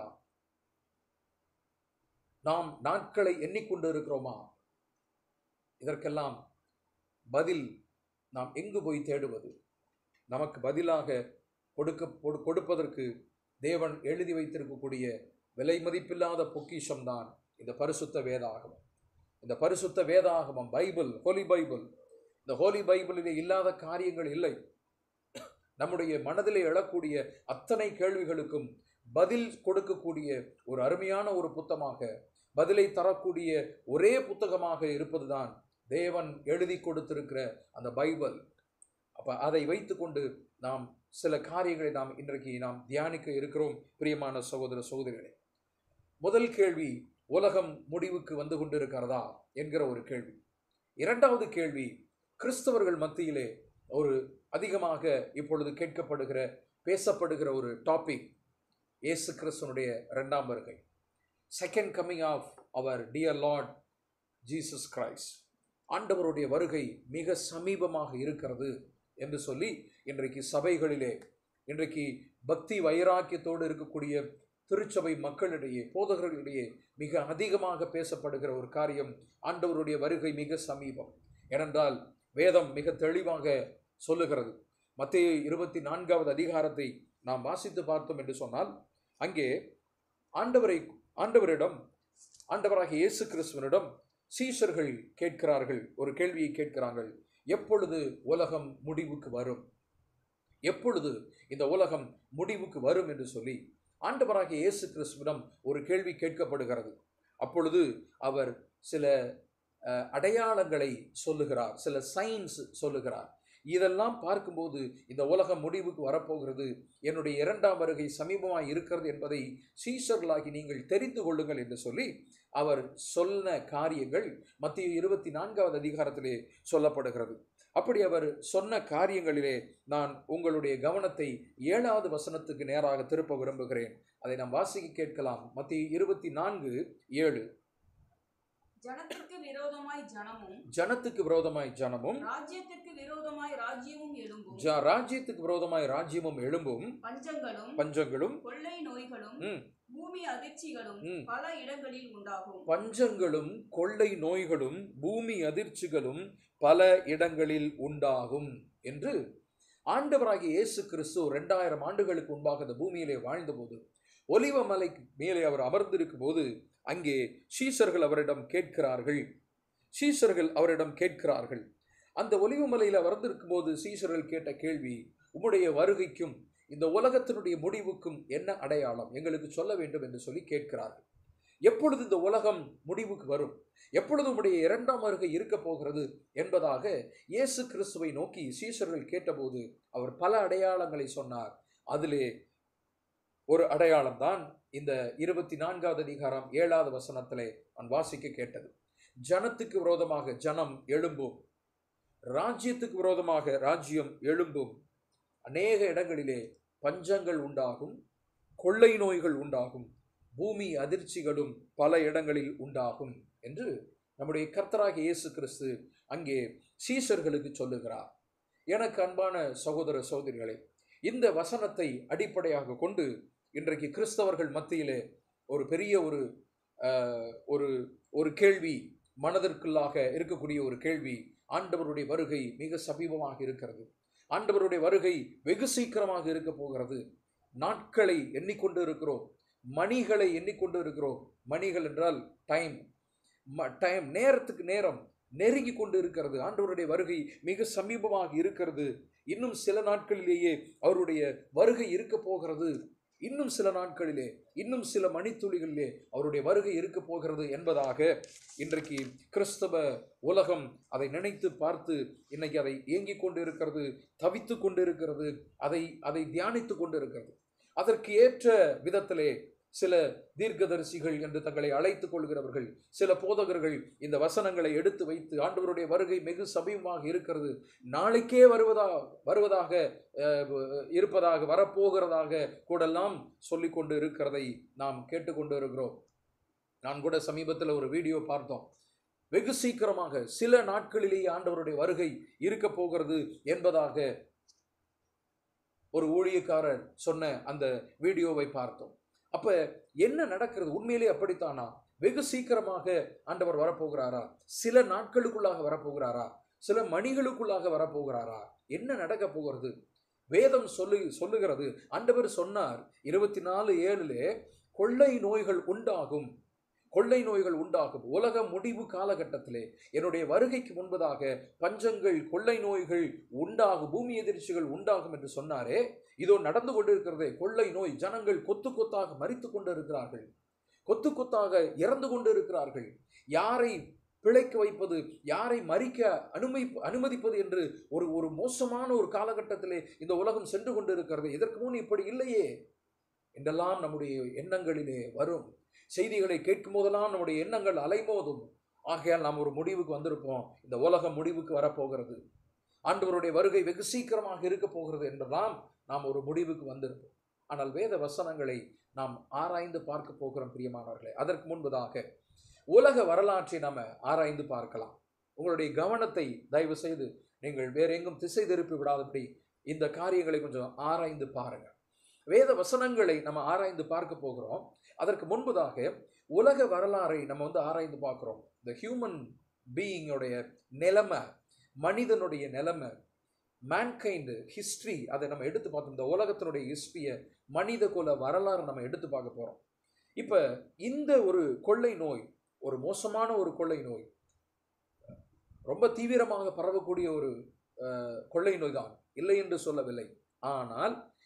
நாம் நாட்களை எண்ணிக்கொண்டு இருக்கிறோமா இதற்கெல்லாம் பதில் நாம் எங்கு போய் தேடுவது நமக்கு பதிலாக கொடுக்க கொடு- கொடுப்பதற்கு தேவன் எழுதி வைத்திருக்கக்கூடிய விலை மதிப்பில்லாத பொக்கிஷம்தான் இந்த பரிசுத்த வேதாகமம் இந்த பரிசுத்த வேதாகமம் பைபிள் ஹோலி பைபிள் இந்த ஹோலி பைபிளிலே இல்லாத காரியங்கள் இல்லை நம்முடைய மனதிலே எழக்கூடிய அத்தனை கேள்விகளுக்கும் பதில் கொடுக்கக்கூடிய ஒரு அருமையான ஒரு புத்தகமாக பதிலை தரக்கூடிய ஒரே புத்தகமாக இருப்பதுதான் தேவன் எழுதி கொடுத்திருக்கிற அந்த பைபிள் அப்ப அதை வைத்துக்கொண்டு நாம் சில காரியங்களை நாம் இன்றைக்கு நாம் தியானிக்க இருக்கிறோம் பிரியமான சகோதர சகோதரிகளே முதல் கேள்வி உலகம் முடிவுக்கு வந்து கொண்டிருக்கிறதா என்கிற ஒரு கேள்வி இரண்டாவது கேள்வி கிறிஸ்தவர்கள் மத்தியிலே ஒரு அதிகமாக இப்பொழுது கேட்கப்படுகிற பேசப்படுகிற ஒரு டாபிக் இயேசு கிறிஸ்துவனுடைய இரண்டாம் வருகை செகண்ட் கம்மிங் ஆஃப் அவர் டியர் லார்ட் ஜீசஸ் கிரைஸ்ட் ஆண்டவருடைய வருகை மிக சமீபமாக இருக்கிறது என்று சொல்லி இன்றைக்கு சபைகளிலே இன்றைக்கு பக்தி வைராக்கியத்தோடு இருக்கக்கூடிய திருச்சபை மக்களிடையே போதகர்களிடையே மிக அதிகமாக பேசப்படுகிற ஒரு காரியம் ஆண்டவருடைய வருகை மிக சமீபம் ஏனென்றால் வேதம் மிக தெளிவாக சொல்லுகிறது மத்திய இருபத்தி நான்காவது அதிகாரத்தை நாம் வாசித்து பார்த்தோம் என்று சொன்னால் அங்கே ஆண்டவரை ஆண்டவரிடம் ஆண்டவராகிய இயேசு கிறிஸ்துவனிடம் சீஷர்கள் கேட்கிறார்கள் ஒரு கேள்வியை கேட்கிறார்கள் எப்பொழுது உலகம் முடிவுக்கு வரும் எப்பொழுது இந்த உலகம் முடிவுக்கு வரும் என்று சொல்லி ஆண்டவராகிய இயேசு கிறிஸ்துவிடம் ஒரு கேள்வி கேட்கப்படுகிறது அப்பொழுது அவர் சில அஹ், அடையாளங்களை சொல்லுகிறார் சில சயின்ஸ் சொல்லுகிறார் இதெல்லாம் பார்க்கும்போது இந்த உலகம் முடிவுக்கு வரப்போகிறது என்னுடைய இரண்டாம் வருகை சமீபமாய் இருக்கிறது என்பதை சீஷர்களாகி நீங்கள் தெரிந்து கொள்ளுங்கள் என்று சொல்லி அவர் சொன்ன காரியங்கள் மத்திய இருபத்தி நான்காவது அதிகாரத்திலே சொல்லப்படுகிறது அப்படி அவர் சொன்ன காரியங்களிலே நான் உங்களுடைய கவனத்தை ஏழாவது வசனத்துக்கு நேராக திருப்ப விரும்புகிறேன் அதை நாம் வாசிக்க கேட்கலாம் மத்திய இருபத்தி நான்கு ஏழு ஜனத்திற்கு விரோதமாய் ஜனமும் ஜனத்துக்கு விரோதமாய் ஜனமும் ராஜ்யத்திற்கு விரோதமாய் ராஜ்யமும் எழும்பும் ஜ- ராஜ்யத்துக்கு விரோதமாய் ராஜ்யமும் எழும்பும் பஞ்சங்களும் பஞ்சங்களும் கொள்ளை நோய்களும் ம், பூமி அதிர்ச்சிகளும் ம். பல இடங்களில் உண்டாகும் பஞ்சங்களும் கொள்ளை நோய்களும் பூமி அதிர்ச்சிகளும் பல இடங்களில் உண்டாகும் என்று ஆண்டவராகிய இயேசு கிறிஸ்து ரெண்டாயிரம் ஆண்டுகளுக்கு முன்பாக இந்த பூமியிலே வாழ்ந்தபோது ஒலிவ மலை மேலே அவர் அமர்ந்திருக்கும் போது அங்கே சீசர்கள் அவரிடம் கேட்கிறார்கள் சீசர்கள் அவரிடம் கேட்கிறார்கள் அந்த ஒலிவ மலையில் அமர்ந்திருக்கும் போது சீசர்கள் கேட்ட கேள்வி உம்முடைய வருகைக்கும் இந்த உலகத்தினுடைய முடிவுக்கும் என்ன அடையாளம் எங்களுக்கு சொல்ல வேண்டும் என்று சொல்லி கேட்கிறார்கள் எப்பொழுது இந்த உலகம் முடிவுக்கு வரும் எப்பொழுது உம்முடைய இரண்டாம் வருகை இருக்க போகிறது என்பதாக இயேசு கிறிஸ்துவை நோக்கி சீஷர்கள் கேட்டபோது அவர் பல அடையாளங்களை சொன்னார் அதிலே ஒரு அடையாளம் தான் இந்த இருபத்தி நான்காவது அதிகாரம் ஏழாவது வசனத்திலே நான் வாசிக்க கேட்டது ஜனத்துக்கு விரோதமாக ஜனம் எழும்பும் ராஜ்யத்துக்கு விரோதமாக ராஜ்யம் எழும்பும் அநேக இடங்களிலே பஞ்சங்கள் உண்டாகும் கொள்ளை நோய்கள் உண்டாகும் பூமி அதிர்ச்சிகளும் பல இடங்களில் உண்டாகும் என்று நம்முடைய கர்த்தராகிய இயேசு கிறிஸ்து அங்கே சீஷர்களுக்கு சொல்லுகிறார் எனக்கு அன்பான சகோதர சகோதரிகளே இந்த வசனத்தை அடிப்படையாக கொண்டு இன்றைக்கு கிறிஸ்தவர்கள் மத்தியிலே ஒரு பெரிய ஒரு அஹ், ஒரு ஒரு கேள்வி மனதிற்குள்ளாக இருக்கக்கூடிய ஒரு கேள்வி ஆண்டவருடைய வருகை மிக சமீபமாக இருக்கிறது ஆண்டவருடைய வருகை வெகு சீக்கிரமாக இருக்க போகிறது நாட்களை எண்ணிக்கொண்டு இருக்கிறோம் மணிகளை எண்ணிக்கொண்டு இருக்கிறோம் மணிகள் என்றால் டைம் டைம் நேரத்துக்கு நேரம் நெருங்கி கொண்டு இருக்கிறது ஆண்டவருடைய வருகை மிக சமீபமாக இருக்கிறது இன்னும் சில நாட்களிலேயே அவருடைய வருகை இருக்க போகிறது இன்னும் சில நாட்களிலே இன்னும் சில மணித்துளிகளிலே அவருடைய வருகை இருக்க போகிறது என்பதாக இன்றைக்கு கிறிஸ்தவ உலகம் அதை நினைத்து பார்த்து இன்னைக்கு அதை ஏங்கிக் கொண்டு இருக்கிறது தவித்து கொண்டு இருக்கிறது அதை அதை தியானித்து கொண்டு இருக்கிறது அதற்கு ஏற்ற விதத்திலே சில தீர்க்கதரிசிகள் என்று தங்களை அழைத்துக் கொள்கிறவர்கள் சில போதகர்கள் இந்த வசனங்களை எடுத்து வைத்து ஆண்டவருடைய வருகை மிகு சமீபமாக இருக்கிறது நாளைக்கே வருவதா வருவதாக அஹ், இருப்பதாக வரப்போகிறதாக கூடெல்லாம் சொல்லிக் கொண்டு இருக்கிறதை நாம் கேட்டுக்கொண்டு இருக்கிறோம் நான் கூட சமீபத்தில் ஒரு வீடியோ பார்த்தோம் வெகு சீக்கிரமாக சில நாட்களிலேயே ஆண்டவருடைய வருகை இருக்க போகிறது என்பதாக ஒரு ஊழியக்காரர் சொன்ன அந்த வீடியோவை பார்த்தோம் அப்ப என்ன நடக்கிறது உண்மையிலே அப்படித்தானா வெகு சீக்கிரமாக ஆண்டவர் வரப்போகிறாரா சில நாட்களுக்குள்ளாக வரப்போகிறாரா சில மணிகளுக்குள்ளாக வரப்போகிறாரா என்ன நடக்க போகிறது வேதம் சொல்லு சொல்லுகிறது ஆண்டவர் சொன்னார் இருபத்தி நாலு ஏழுலே கொள்ளை நோய்கள் உண்டாகும் கொள்ளை நோய்கள் உண்டாகும் உலக முடிவு காலகட்டத்திலே என்னுடைய வருகைக்கு முன்பதாக பஞ்சங்கள் கொள்ளை நோய்கள் உண்டாகும் பூமி எதிர்ச்சிகள் உண்டாகும் என்று சொன்னாரே இதோ நடந்து கொண்டிருக்கிறதே கொள்ளை நோய் ஜனங்கள் கொத்து கொத்தாக மறித்து கொண்டு இருக்கிறார்கள் கொத்து கொத்தாக இறந்து கொண்டு இருக்கிறார்கள் யாரை பிழைக்க வைப்பது யாரை மறிக்க அனுமதி அனுமதிப்பது என்று ஒரு ஒரு மோசமான ஒரு காலகட்டத்திலே இந்த உலகம் சென்று கொண்டு இருக்கிறது இதற்கு முன் இப்படி இல்லையே என்றெல்லாம் நம்முடைய எண்ணங்களிலே வரும் செய்திகளை கேட்கும் போதெல்லாம் நம்முடைய எண்ணங்கள் அலைமோதும் ஆகையால் நாம் ஒரு முடிவுக்கு வந்திருப்போம் இந்த உலகம் முடிவுக்கு வரப்போகிறது ஆண்டவருடைய வருகை வெகு சீக்கிரமாக இருக்க போகிறது என்றெல்லாம் நாம் ஒரு முடிவுக்கு வந்திருப்போம் ஆனால் வேத வசனங்களை நாம் ஆராய்ந்து பார்க்க போகிறோம் பிரியமானவர்களே அதற்கு முன்பதாக உலக வரலாற்றை நாம் ஆராய்ந்து பார்க்கலாம் உங்களுடைய கவனத்தை தயவு செய்து நீங்கள் வேற எங்கும் திசை திருப்பி விடாதபடி இந்த காரியங்களை கொஞ்சம் ஆராய்ந்து பாருங்க வேத வசனங்களை நம்ம ஆராய்ந்து பார்க்க போகிறோம் அதற்கு முன்பதாக உலக வரலாறை நம்ம வந்து ஆராய்ந்து பார்க்குறோம் இந்த ஹியூமன் பீயிங்கோடைய நிலைமை மனிதனுடைய நிலைமை மேன்கைண்டு ஹிஸ்ட்ரி அதை நம்ம எடுத்து பார்த்தோம் இந்த உலகத்தினுடைய ஹிஸ்ட்ரியை மனித குல வரலாறு நம்ம எடுத்து பார்க்க போகிறோம் இப்போ இந்த ஒரு கொள்ளை நோய் ஒரு மோசமான ஒரு கொள்ளை நோய் ரொம்ப தீவிரமாக பரவக்கூடிய ஒரு அஹ், கொள்ளை நோய் தான் இல்லை என்று சொல்லவில்லை ஆனால்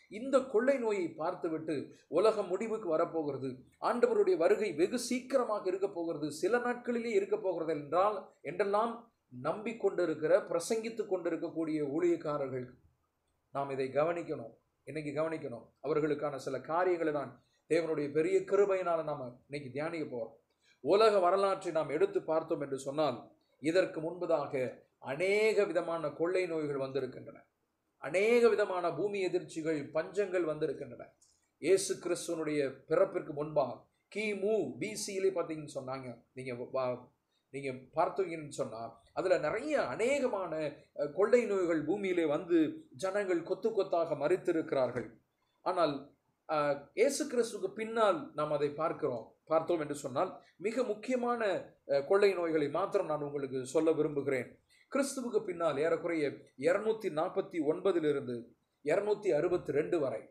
இந்த கொள்ளை நோயை பார்த்துவிட்டு உலகம் முடிவுக்கு வரப்போகிறது ஆண்டவருடைய வருகை வெகு சீக்கிரமாக இருக்க போகிறது சில நாட்களிலே இருக்க போகிறது என்றால் என்றெல்லாம் நம்பிக்கொண்டிருக்கிற பிரசங்கித்துக் கொண்டிருக்கக்கூடிய ஊழியக்காரர்கள் நாம் இதை கவனிக்கணும் இன்னைக்கு கவனிக்கணும் அவர்களுக்கான சில காரியங்களை நான் தேவனுடைய பெரிய கிருபையினால நாம இன்னைக்கு தியானிக்க போறோம் உலக வரலாற்றை நாம் எடுத்து பார்த்தோம் என்று சொன்னால் இதற்கு முன்பதாக அநேக விதமான கொள்ளை நோய்கள் வந்திருக்கின்றன அநேக விதமான பூமி எதிர்ச்சிகள் பஞ்சங்கள் வந்திருக்கின்றன இயேசு கிறிஸ்துவனுடைய பிறப்பிற்கு முன்பாக கிமு பிசியிலே பார்த்தீங்கன்னு சொன்னாங்க நீங்க வா- நீங்க பார்த்தீங்கன்னு சொன்னா அதுல நிறைய அநேகமான அஹ், கொள்ளை நோய்கள் பூமியிலே வந்து ஜனங்கள் கொத்து கொத்தாக மறித்திருக்கிறார்கள் ஆனால் அஹ், இயேசு கிறிஸ்துவுக்கு பின்னால் நாம் அதை பார்க்கிறோம் பார்த்தோம் என்று சொன்னால் மிக முக்கியமான அஹ், கொள்ளை நோய்களை மாத்திரம் நான் உங்களுக்கு சொல்ல விரும்புகிறேன் கிறிஸ்துவுக்கு பின்னால் ஏறக்குறைய இருநூத்தி நாற்பத்தி ஒன்பதிலிருந்து இருநூத்தி அறுபத்தி ரெண்டு வரை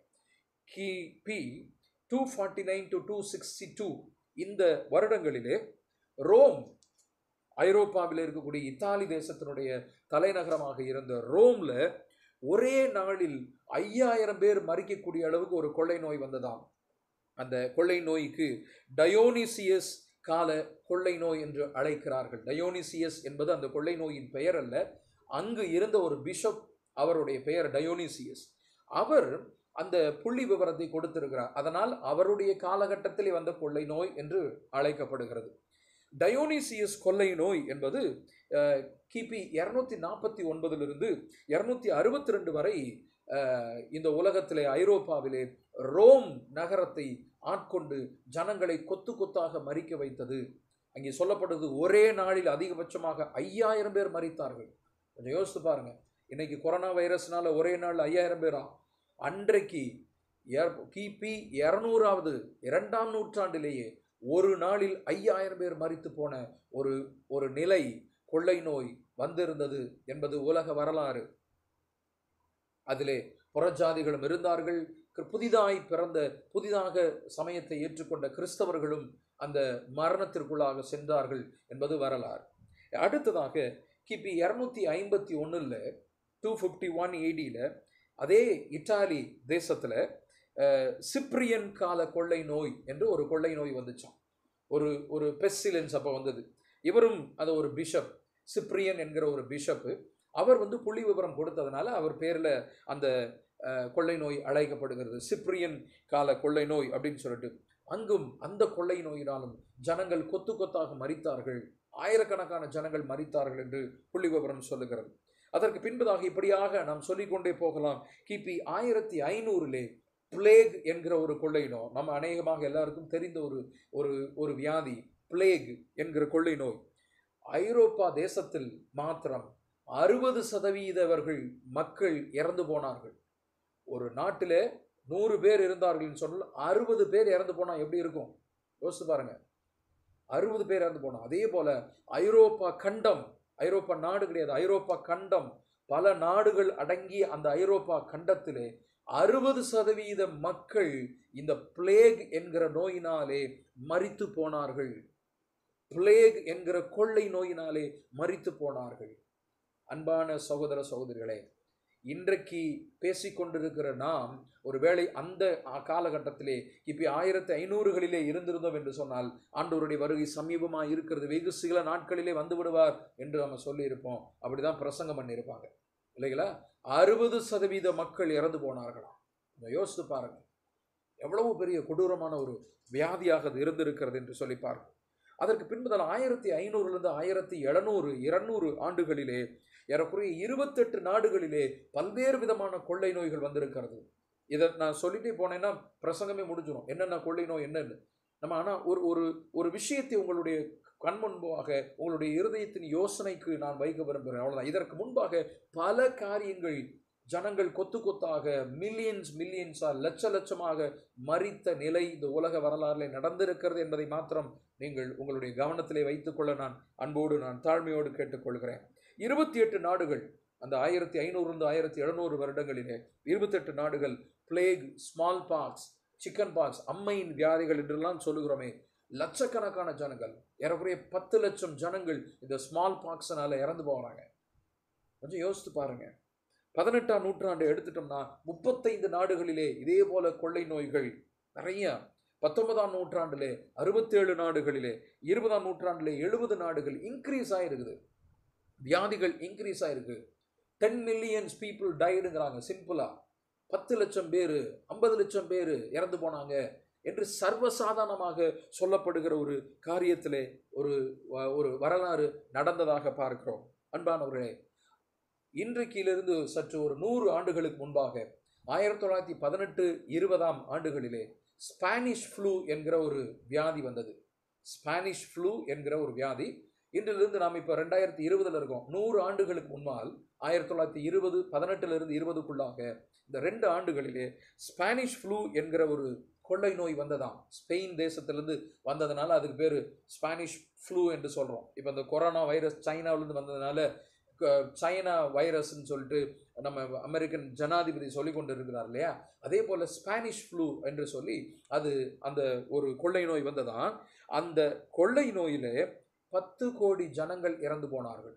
கிபி two forty nine to two sixty two இந்த வருடங்களிலே ரோம் ஐரோப்பாவில் இருக்கக்கூடிய இத்தாலி தேசத்தினுடைய தலைநகரமாக இருந்த ரோம்ல ஒரே நாளில் ஐயாயிரம் பேர் மறிக்கக்கூடிய அளவுக்கு ஒரு கொள்ளை நோய் வந்ததாம் அந்த கொள்ளை நோய்க்கு டயோனிசியஸ் கால கொள்ளை நோய் என்று அழைக்கிறார்கள் டயோனிசியஸ் என்பது அந்த கொள்ளை நோயின் பெயர் அல்ல அங்கு இருந்த ஒரு பிஷப் அவருடைய பெயர் டயோனிசியஸ் அவர் அந்த புள்ளி விவரத்தை கொடுத்திருக்கிறார் அதனால் அவருடைய காலகட்டத்திலே வந்த கொள்ளை நோய் என்று அழைக்கப்படுகிறது டயோனிசியஸ் கொள்ளை நோய் என்பது அஹ், கிபி இருநூத்தி நாற்பத்தி ஒன்பதிலிருந்து இருநூத்தி அறுபத்தி ரெண்டு வரை அஹ், இந்த உலகத்திலே ஐரோப்பாவிலே ரோம் நகரத்தை ஆட்கொண்டு ஜனங்களை கொத்து கொத்தாக மறிக்க வைத்தது அங்கே சொல்லப்படுது ஒரே நாளில் அதிகபட்சமாக ஐயாயிரம் பேர் மறித்தார்கள் கொஞ்சம் யோசித்து பாருங்க இன்னைக்கு கொரோனா வைரஸ்னால ஒரே நாள் ஐயாயிரம் பேரா அன்றைக்கு ஏர்- கிபி இருநூறாவது இரண்டாம் நூற்றாண்டிலேயே ஒரு நாளில் ஐயாயிரம் பேர் மறித்து போன ஒரு ஒரு நிலை கொள்ளை நோய் வந்திருந்தது என்பது உலக வரலாறு அதிலே புறஜாதிகளும் இருந்தார்கள் கிற- புதிதாய் பிறந்த புதிதாக சமயத்தை ஏற்றுக்கொண்ட கிறிஸ்தவர்களும் அந்த மரணத்திற்குள்ளாக சென்றார்கள் என்பது வரலாறு அடுத்ததாக கிபி இருநூத்தி ஐம்பத்தி ஒன்றில் டூ ஃபிஃப்டி ஒன் ஏடியில் அதே இத்தாலி தேசத்தில் சிப்ரியன் கால கொள்ளை நோய் என்று ஒரு கொள்ளை நோய் வந்துச்சாம் ஒரு ஒரு பெஸ்டிலன்ஸ் அப்போ வந்தது இவரும் அது ஒரு பிஷப் சிப்ரியன் என்கிற ஒரு பிஷப்பு அவர் வந்து புள்ளி விவரம் கொடுத்ததுனால அவர் பேரில் அந்த அஹ், கொள்ளை நோய் அழைக்கப்படுகிறது சிப்ரியன் கால கொள்ளை நோய் அப்படின்னு சொல்லிட்டு அங்கும் அந்த கொள்ளை நோயினாலும் ஜனங்கள் கொத்து கொத்தாக மரித்தார்கள் ஆயிரக்கணக்கான ஜனங்கள் மரித்தார்கள் என்று புள்ளி விவரம் சொல்லுகிறது அதற்கு பின்பதாக இப்படியாக நாம் சொல்லிக்கொண்டே போகலாம் கிபி ஆயிரத்தி ஐநூறிலே பிளேக் என்கிற ஒரு கொள்ளை நோய் நம்ம அநேகமாக எல்லாருக்கும் தெரிந்த ஒரு ஒரு ஒரு வியாதி பிளேக் என்கிற கொள்ளை நோய் ஐரோப்பா தேசத்தில் மாத்திரம் அறுபது சதவீதவர்கள் மக்கள் இறந்து போனார்கள் ஒரு நாட்டில் நூறு பேர் இருந்தார்கள்னு சொன்னால் அறுபது பேர் இறந்து போனா எப்படி இருக்கும் யோசிச்சு பாருங்க அறுபது பேர் இறந்து போனா அதே போல ஐரோப்பா கண்டம் ஐரோப்பா நாடு கிடையாது ஐரோப்பா கண்டம் பல நாடுகள் அடங்கிய அந்த ஐரோப்பா கண்டத்திலே அறுபது சதவீத மக்கள் இந்த பிளேக் என்கிற நோயினாலே மரித்து போனார்கள் பிளேக் என்கிற கொள்ளை நோயினாலே மரித்து போனார்கள் அன்பான சகோதர சகோதரிகளே இன்றைக்கு பேசிக்கொண்டிருக்கிற நாம் ஒருவேளை அந்த ஆ- காலகட்டத்திலே இப்ப ஆயிரத்தி ஐநூறுகளிலே இருந்திருந்தோம் என்று சொன்னால் ஆண்டவருடைய வருகை சமீபமாக இருக்கிறது வெகு சில நாட்களிலே வந்து விடுவார் என்று நம்ம சொல்லியிருப்போம் அப்படிதான் பிரசங்கம் பண்ணியிருப்பாங்க இல்லைங்களா அறுபது சதவீத மக்கள் இறந்து போனார்களாம் கொஞ்சம் யோசித்து பாருங்க எவ்வளவு பெரிய கொடூரமான ஒரு வியாதியாக அது இருந்திருக்கிறது என்று சொல்லி பாருங்க அதற்கு பின்புதான் ஆயிரத்தி ஐநூறுலேருந்து ஆயிரத்தி எழுநூறு இருநூறு ஆண்டுகளிலே ஏறக்குறைய இருபத்தெட்டு நாடுகளிலே பல்வேறு விதமான கொள்ளை நோய்கள் வந்திருக்கிறது இதை நான் சொல்லிட்டே போனேன்னா பிரசங்கமே முடிஞ்சிடும் என்னென்ன கொள்ளை நோய் என்னன்னு நம்ம ஆனால் ஒரு ஒரு ஒரு விஷயத்தை உங்களுடைய கண் முன்பாக உங்களுடைய இருதயத்தின் யோசனைக்கு நான் வைக்க விரும்புகிறேன் அவ்வளவுதான் இதற்கு முன்பாக பல காரியங்கள் ஜனங்கள் கொத்து கொத்தாக மில்லியன்ஸ் மில்லியன்ஸா லட்ச லட்சமாக மறித்த நிலை இந்த உலக வரலாறில் நடந்திருக்கிறது என்பதை மாத்திரம் நீங்கள் உங்களுடைய கவனத்திலே வைத்துக்கொள்ள நான் அன்போடு நான் தாழ்மையோடு கேட்டுக்கொள்கிறேன் இருபத்தி எட்டு நாடுகள் அந்த ஆயிரத்தி ஐநூறுந்து ஆயிரத்தி எழுநூறு வருடங்களிலே இருபத்தெட்டு நாடுகள் plague smallpox chickenpox அம்மையின் வியாதிகள் என்றெல்லாம் சொல்லுகிறோமே லட்சக்கணக்கான ஜனங்கள் ஏறக்குறைய பத்து லட்சம் ஜனங்கள் இந்த ஸ்மால் பாக்ஸ்னால இறந்து போகிறாங்க கொஞ்சம் யோசித்து பாருங்க பதினெட்டாம் நூற்றாண்டு எடுத்துட்டோம்னா முப்பத்தைந்து நாடுகளிலே இதே போல கொள்ளை நோய்கள் நிறைய பத்தொன்பதாம் நூற்றாண்டிலே அறுபத்தேழு நாடுகளிலே இருபதாம் நூற்றாண்டிலே எழுபது நாடுகள் இன்க்ரீஸ் ஆயிருக்குது வியாதிகள் இன்க்ரீஸ் ஆயிருக்கு டென் மில்லியன்ஸ் பீப்புள் டைடுங்கிறாங்க சிம்பிளா பத்து லட்சம் பேர் ஐம்பது லட்சம் பேர் இறந்து போனாங்க என்று சர்வசாதாரணமாக சொல்லப்படுகிற ஒரு காரியத்திலே ஒரு வ- ஒரு வரலாறு நடந்ததாக பார்க்கிறோம் அன்பானவர்களே இன்றைக்கிலிருந்து சற்று ஒரு நூறு ஆண்டுகளுக்கு முன்பாக ஆயிரத்தி தொள்ளாயிரத்தி பதினெட்டு இருபதாம் ஆண்டுகளிலே ஸ்பானிஷ் ஃப்ளூ என்கிற ஒரு வியாதி வந்தது ஸ்பானிஷ் ஃப்ளூ என்கிற ஒரு வியாதி இன்றிலிருந்து நாம் இப்போ ரெண்டாயிரத்தி இருபதுல இருக்கோம் நூறு ஆண்டுகளுக்கு முன்னால் ஆயிரத்தி தொள்ளாயிரத்தி இருபது பதினெட்டுலேருந்து இருபதுக்குள்ளாக இந்த ரெண்டு ஆண்டுகளிலே ஸ்பானிஷ் ஃப்ளூ என்கிற ஒரு கொள்ளை நோய் வந்ததாம் ஸ்பெயின் தேசத்திலிருந்து வந்ததுனால அதுக்கு பேர் ஸ்பானிஷ் ஃப்ளூ என்று சொல்கிறோம் இப்போ இந்த கொரோனா வைரஸ் சைனாவிலேருந்து வந்ததுனால க- சைனா வைரஸ்ன்னு சொல்லிட்டு நம்ம அமெரிக்கன் ஜனாதிபதி சொல்லி கொண்டு இருக்கிறார் இல்லையா அதே போல் ஸ்பானிஷ் ஃப்ளூ என்று சொல்லி அது அந்த ஒரு கொள்ளை நோய் வந்ததான் அந்த கொள்ளை நோயிலே பத்து கோடி ஜனங்கள் இறந்து போனார்கள்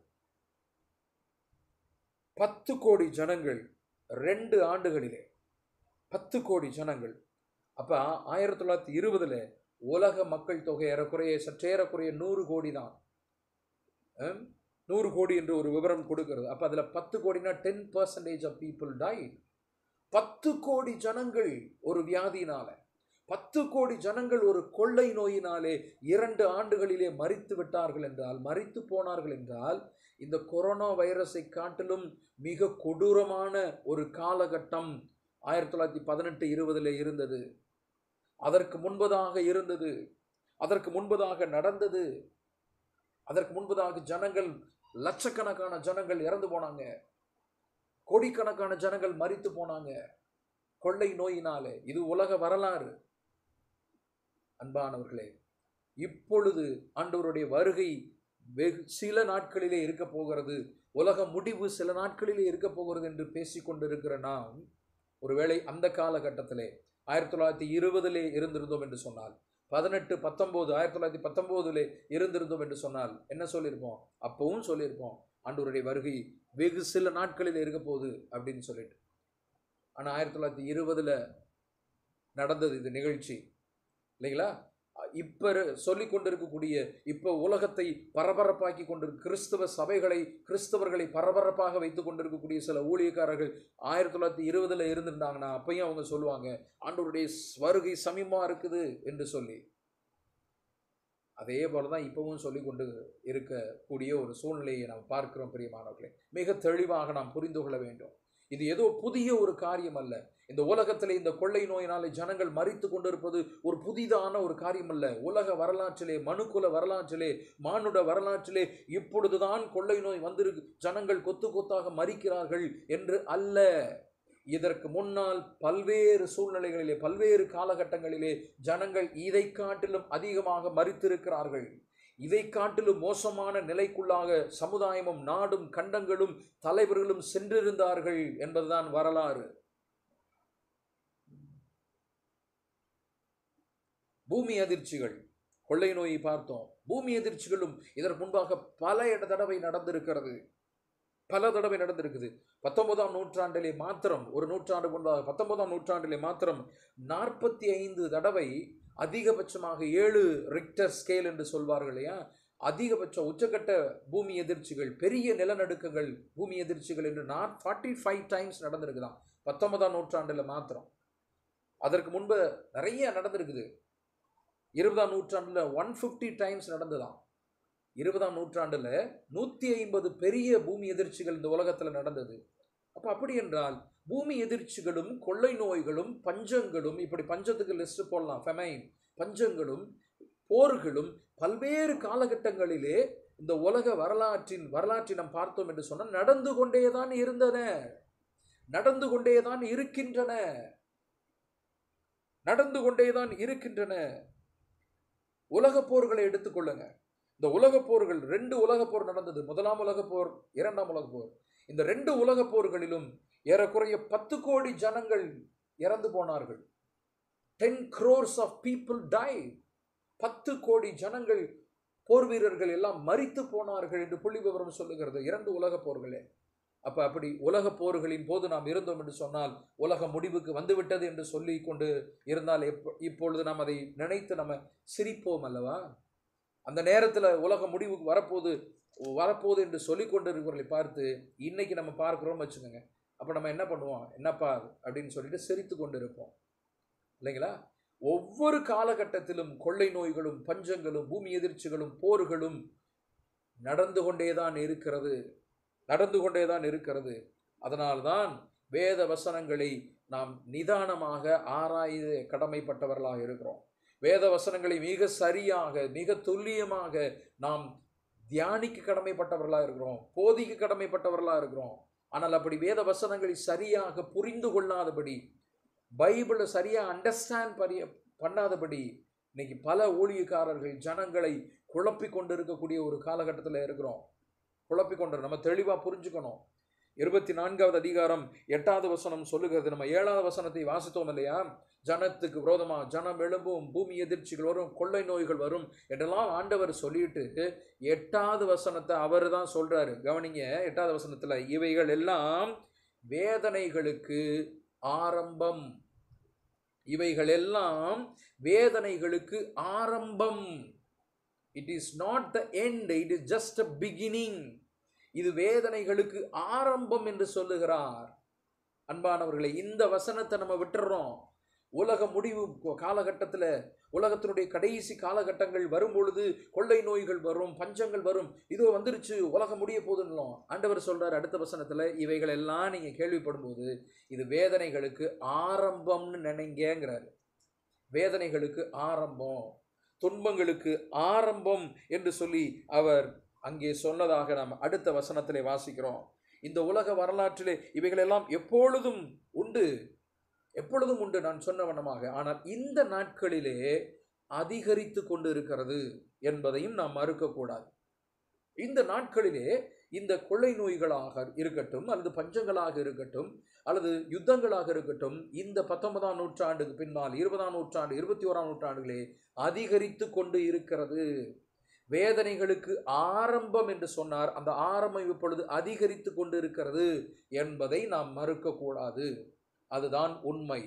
பத்து கோடி ஜனங்கள் ரெண்டு ஆண்டுகளிலே பத்து கோடி ஜனங்கள் அப்போ ஆயிரத்தி தொள்ளாயிரத்தி இருபதுல உலக மக்கள் தொகை ஏறக்குறைய சற்றேறக்குறைய நூறு கோடி தான் ஹம்? நூறு கோடி என்று ஒரு விவரம் கொடுக்கிறது அப்போ அதில் பத்து கோடினா ten percentage of people die பத்து கோடி ஜனங்கள் ஒரு வியாதியினால பத்து கோடி ஜனங்கள் ஒரு கொள்ளை நோயினாலே இரண்டு ஆண்டுகளிலே மரித்து விட்டார்கள் என்றால் மரித்து போனார்கள் என்றால் இந்த கொரோனா வைரஸை காட்டிலும் மிக கொடூரமான ஒரு காலகட்டம் ஆயிரத்தி தொள்ளாயிரத்தி பதினெட்டு இருபதில் இருந்தது அதற்கு முன்பதாக இருந்தது அதற்கு முன்பதாக நடந்தது அதற்கு முன்பதாக ஜனங்கள் லட்சக்கணக்கான ஜனங்கள் இறந்து போனாங்க கோடிக்கணக்கான ஜனங்கள் மரித்து போனாங்க கொள்ளை நோயினாலே இது உலக வரலாறு அன்பானவர்களே இப்பொழுது ஆண்டவருடைய வருகை வெகு சில நாட்களிலே இருக்க போகிறது உலக முடிவு சில நாட்களிலே இருக்க போகிறது என்று பேசிக்கொண்டிருக்கிற நாம் ஒருவேளை அந்த காலகட்டத்திலே ஆயிரத்தி தொள்ளாயிரத்தி இருபதிலே இருந்திருந்தோம் என்று சொன்னால் பதினெட்டு பத்தொம்போது ஆயிரத்தி தொள்ளாயிரத்தி பத்தொம்போதுல இருந்திருந்தோம் என்று சொன்னால் என்ன சொல்லியிருப்போம் அப்பவும் சொல்லியிருப்போம் ஆண்டவருடைய வருகை வெகு சில நாட்களில் இருக்க போகுது அப்படின்னு சொல்லிட்டு ஆனால் ஆயிரத்தி தொள்ளாயிரத்தி இருபதில் நடந்தது இது நிகழ்ச்சி இல்லைங்களா இப்போ சொல்லி கொண்டிருக்கக்கூடிய இப்போ உலகத்தை பரபரப்பாக்கி கொண்டு கிறிஸ்தவ சபைகளை கிறிஸ்தவர்களை பரபரப்பாக வைத்து கொண்டிருக்கக்கூடிய சில ஊழியக்காரர்கள் ஆயிரத்தி தொள்ளாயிரத்தி இருபதில் இருந்திருந்தாங்கன்னா அப்பயும் அவங்க சொல்லுவாங்க ஆண்டவருடைய வருகை சமீபமாக இருக்குது என்று சொல்லி அதே போல தான் இப்பவும் சொல்லி கொண்டு இருக்கக்கூடிய ஒரு சூழ்நிலையை நாம் பார்க்கிறோம் பிரியமானவர்களே மிக தெளிவாக நாம் புரிந்து கொள்ள வேண்டும் இது ஏதோ புதிய ஒரு காரியம் அல்ல இந்த உலகத்திலே இந்த கொள்ளை நோயினாலே ஜனங்கள் மறித்து கொண்டிருப்பது ஒரு புதிதான ஒரு காரியம் அல்ல உலக வரலாற்றிலே மனுக்குல வரலாற்றிலே மானுட வரலாற்றிலே இப்பொழுதுதான் கொள்ளை நோய் வந்திருக்கு ஜனங்கள் கொத்து கொத்தாக மறிக்கிறார்கள் என்று அல்ல இதற்கு முன்னால் பல்வேறு சூழ்நிலைகளிலே பல்வேறு காலகட்டங்களிலே ஜனங்கள் இதை காட்டிலும் அதிகமாக மறித்திருக்கிறார்கள் இதை காட்டிலும் மோசமான நிலைக்குள்ளாக சமுதாயமும் நாடும் கண்டங்களும் தலைவர்களும் சென்றிருந்தார்கள் என்பதுதான் வரலாறு பூமி அதிர்ச்சிகள் கொள்ளை நோயை பார்த்தோம் பூமி அதிர்ச்சிகளும் இதற்கு முன்பாக பல இட தடவை நடந்திருக்கிறது பல தடவை நடந்திருக்குது பத்தொன்பதாம் நூற்றாண்டிலே மாத்திரம் ஒரு நூற்றாண்டு முன்பாக பத்தொன்பதாம் நூற்றாண்டிலே மாத்திரம் நாற்பத்தி ஐந்து தடவை அதிகபட்சமாக ஏழு ரிக்டர் ஸ்கேல் என்று சொல்வார்கள் இல்லையா அதிகபட்ச உச்சக்கட்ட பூமி எதிர்ச்சிகள் பெரிய நிலநடுக்கங்கள் பூமி எதிர்ச்சிகள் என்று நாட் ஃபார்ட்டி ஃபைவ் டைம்ஸ் நடந்திருக்குதாம் பத்தொன்பதாம் நூற்றாண்டில் மாத்திரம் அதற்கு முன்பு நிறைய நடந்திருக்குது இருபதாம் நூற்றாண்டில் ஒன் ஃபிஃப்டி டைம்ஸ் நடந்ததாம் இருபதாம் நூற்றாண்டில் நூற்றி ஐம்பது பெரிய பூமி எதிர்ச்சிகள் இந்த உலகத்தில் நடந்தது அப்போ அப்படி என்றால் பூமி எதிர்ச்சிகளும் கொள்ளை நோய்களும் பஞ்சங்களும் இப்படி பஞ்சத்துக்கு லிஸ்ட் போடலாம் ஃபெமைன் பஞ்சங்களும் போர்களும் பல்வேறு காலகட்டங்களிலே இந்த உலக வரலாற்றின் வரலாற்றை நாம் பார்த்தோம் என்று சொன்னால் நடந்து கொண்டேதான் இருந்தன நடந்து கொண்டேதான் இருக்கின்றன நடந்து கொண்டேதான் இருக்கின்றன உலகப் போர்களை எடுத்துக்கொள்ளுங்க இந்த உலகப் போர்கள் ரெண்டு உலகப் போர் நடந்தது முதலாம் உலகப் போர் இரண்டாம் உலகப் போர் இந்த ரெண்டு உலகப் போர்களிலும் ஏறக்குறைய பத்து கோடி ஜனங்கள் இறந்து போனார்கள் ten crores of people die பத்து கோடி ஜனங்கள் போர் வீரர்கள் எல்லாம் மரித்து போனார்கள் என்று புள்ளி விவரம் சொல்லுகிறது இரண்டு உலகப் போர்களே அப்ப அப்படி உலக போர்களின் போது நாம் இருந்தோம் என்று சொன்னால் உலக முடிவுக்கு வந்துவிட்டது என்று சொல்லி கொண்டு இருந்தால் எப்ப இப்பொழுது நாம் அதை நினைத்து நம்ம சிரிப்போம் அல்லவா அந்த நேரத்தில் உலக முடிவுக்கு வரப்போகுது வரப்போகுது என்று சொல்லி கொண்டு இருக்கிறவர்களை பார்த்து இன்னைக்கு நம்ம பார்க்குறோம்னு வச்சுக்கோங்க அப்போ நம்ம என்ன பண்ணுவோம் என்னப்பா அப்படின்னு சொல்லிட்டு சிரித்து கொண்டு இருப்போம் இல்லைங்களா ஒவ்வொரு காலகட்டத்திலும் கொள்ளை நோய்களும் பஞ்சங்களும் பூமி எதிர்ச்சிகளும் போர்களும் நடந்து கொண்டேதான் இருக்கிறது நடந்து கொண்டேதான் இருக்கிறது அதனால்தான் வேத வசனங்களை நாம் நிதானமாக ஆராய கடமைப்பட்டவர்களாக இருக்கிறோம் வேத வசனங்களை மிக சரியாக மிக துல்லியமாக நாம் தியானிக்க கடமைப்பட்டவர்களாக இருக்கிறோம் போதிக்க கடமைப்பட்டவர்களாக இருக்கிறோம் ஆனால் அப்படி வேத வசனங்களை சரியாக புரிந்து கொள்ளாதபடி பைபிளை சரியாக அண்டர்ஸ்டாண்ட் பரிய பண்ணாதபடி இன்னைக்கு பல ஊழியக்காரர்கள் ஜனங்களை குழப்பி கொண்டு இருக்கக்கூடிய ஒரு காலகட்டத்தில் இருக்கிறோம் குழப்பி கொண்டு நம்ம தெளிவாக புரிஞ்சுக்கணும் இருபத்தி நான்காவது அதிகாரம் எட்டாவது வசனம் சொல்லுகிறது நம்ம ஏழாவது வசனத்தை வாசித்தோம் இல்லையா ஜனத்துக்கு விரோதமாக ஜனம் எழும்பும் பூமி எதிர்ச்சிகள் வரும் கொள்ளை நோய்கள் வரும் என்றெல்லாம் ஆண்டவர் சொல்லிட்டு எட்டாவது வசனத்தை அவர் தான் சொல்றாரு கவனிங்க எட்டாவது வசனத்தில் இவைகள் எல்லாம் வேதனைகளுக்கு ஆரம்பம் இவைகள் எல்லாம் வேதனைகளுக்கு ஆரம்பம் it is not the end it is just a beginning இது வேதனைகளுக்கு ஆரம்பம் என்று சொல்லுகிறார் அன்பானவர்களை இந்த வசனத்தை நம்ம விட்டுறோம் உலக முடிவு காலகட்டத்தில் உலகத்தினுடைய கடைசி காலகட்டங்கள் வரும் பொழுது கொள்ளை நோய்கள் வரும் பஞ்சங்கள் வரும் இதோ வந்துருச்சு உலகம் முடிய போதுன்னோம் ஆண்டவர் சொல்றார் அடுத்த வசனத்தில் இவைகள் எல்லாம் நீங்கள் கேள்விப்படும் போது இது வேதனைகளுக்கு ஆரம்பம்னு நினைங்கிறாரு வேதனைகளுக்கு ஆரம்பம் துன்பங்களுக்கு ஆரம்பம் என்று சொல்லி அவர் அங்கே சொன்னதாக நாம் அடுத்த வசனத்திலே வாசிக்கிறோம் இந்த உலக வரலாற்றிலே இவைகளெல்லாம் எப்பொழுதும் உண்டு எப்பொழுதும் உண்டு நான் சொன்ன வண்ணமாக ஆனால் இந்த நாட்களிலே அதிகரித்து கொண்டு இருக்கிறது என்பதையும் நாம் மறுக்கக்கூடாது இந்த நாட்களிலே இந்த கொள்ளை நோய்களாக இருக்கட்டும் அல்லது பஞ்சங்களாக இருக்கட்டும் அல்லது யுத்தங்களாக இருக்கட்டும் இந்த பத்தொன்பதாம் நூற்றாண்டுக்கு பின்னால் இருபதாம் நூற்றாண்டு இருபத்தி ஓராம் நூற்றாண்டுகளே அதிகரித்து கொண்டு இருக்கிறது வேதனைகளுக்கு ஆரம்பம் என்று சொன்னார் அந்த ஆரம்பம் இப்பொழுது அதிகரித்து கொண்டு இருக்கிறது என்பதை நாம் மறுக்கக்கூடாது அதுதான் உண்மை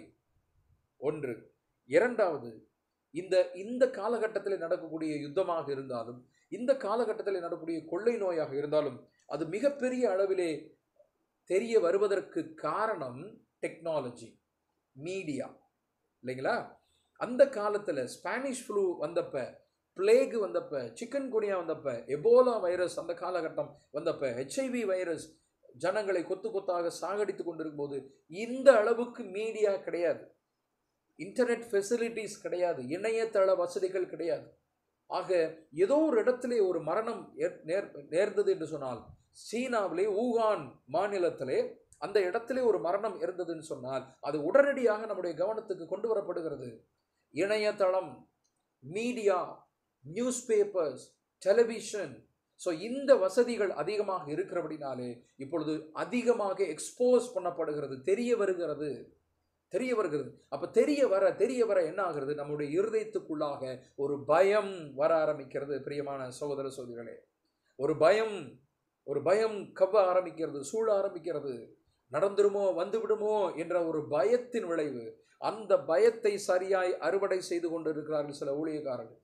ஒன்று இரண்டாவது இந்த இந்த காலகட்டத்தில் நடக்கக்கூடிய யுத்தமாக இருந்தாலும் இந்த காலகட்டத்தில் நடக்கக்கூடிய கொள்ளை நோயாக இருந்தாலும் அது மிகப்பெரிய அளவிலே தெரிய வருவதற்கு காரணம் டெக்னாலஜி மீடியா இல்லைங்களா அந்த காலத்தில் ஸ்பானிஷ் ஃப்ளூ வந்தப்ப பிளேகு வந்தப்ப சிக்கன் குனியா வந்தப்ப எபோலா வைரஸ் அந்த காலகட்டம் வந்தப்ப ஹெச்ஐவி வைரஸ் ஜனங்களை கொத்து கொத்தாக சாகடித்து கொண்டிருக்கும் போது இந்த அளவுக்கு மீடியா கிடையாது இன்டர்நெட் ஃபெசிலிட்டிஸ் கிடையாது இணையதள வசதிகள் கிடையாது ஆக ஏதோ ஒரு இடத்திலே ஒரு மரணம் நேர் நேர்ந்தது என்று சொன்னால் சீனாவிலே ஊகான் மாநிலத்திலே அந்த இடத்திலே ஒரு மரணம் இருந்ததுன்னு சொன்னால் அது உடனடியாக நம்முடைய கவனத்துக்கு கொண்டு வரப்படுகிறது இணையதளம் media newspapers television so இந்த வசதிகள் அதிகமாக இருக்கிறபடினாலே இப்பொழுது அதிகமாக எக்ஸ்போஸ் பண்ணப்படுகிறது தெரிய வருகிறது தெரிய வருகிறது அப்ப தெரிய வர தெரிய வர என்ன ஆகிறது நம்முடைய இருதயத்துக்குள்ளாக ஒரு பயம் வர ஆரம்பிக்கிறது பிரியமான சகோதர சகோதரிகளே ஒரு பயம் ஒரு பயம் கவ்வ ஆரம்பிக்கிறது சூழ ஆரம்பிக்கிறது நடந்துருமோ வந்து விடுமோ என்ற ஒரு பயத்தின் விளைவு அந்த பயத்தை சரியாய் அறுவடை செய்து கொண்டு இருக்கிறார்கள் சில ஊழியக்காரர்கள்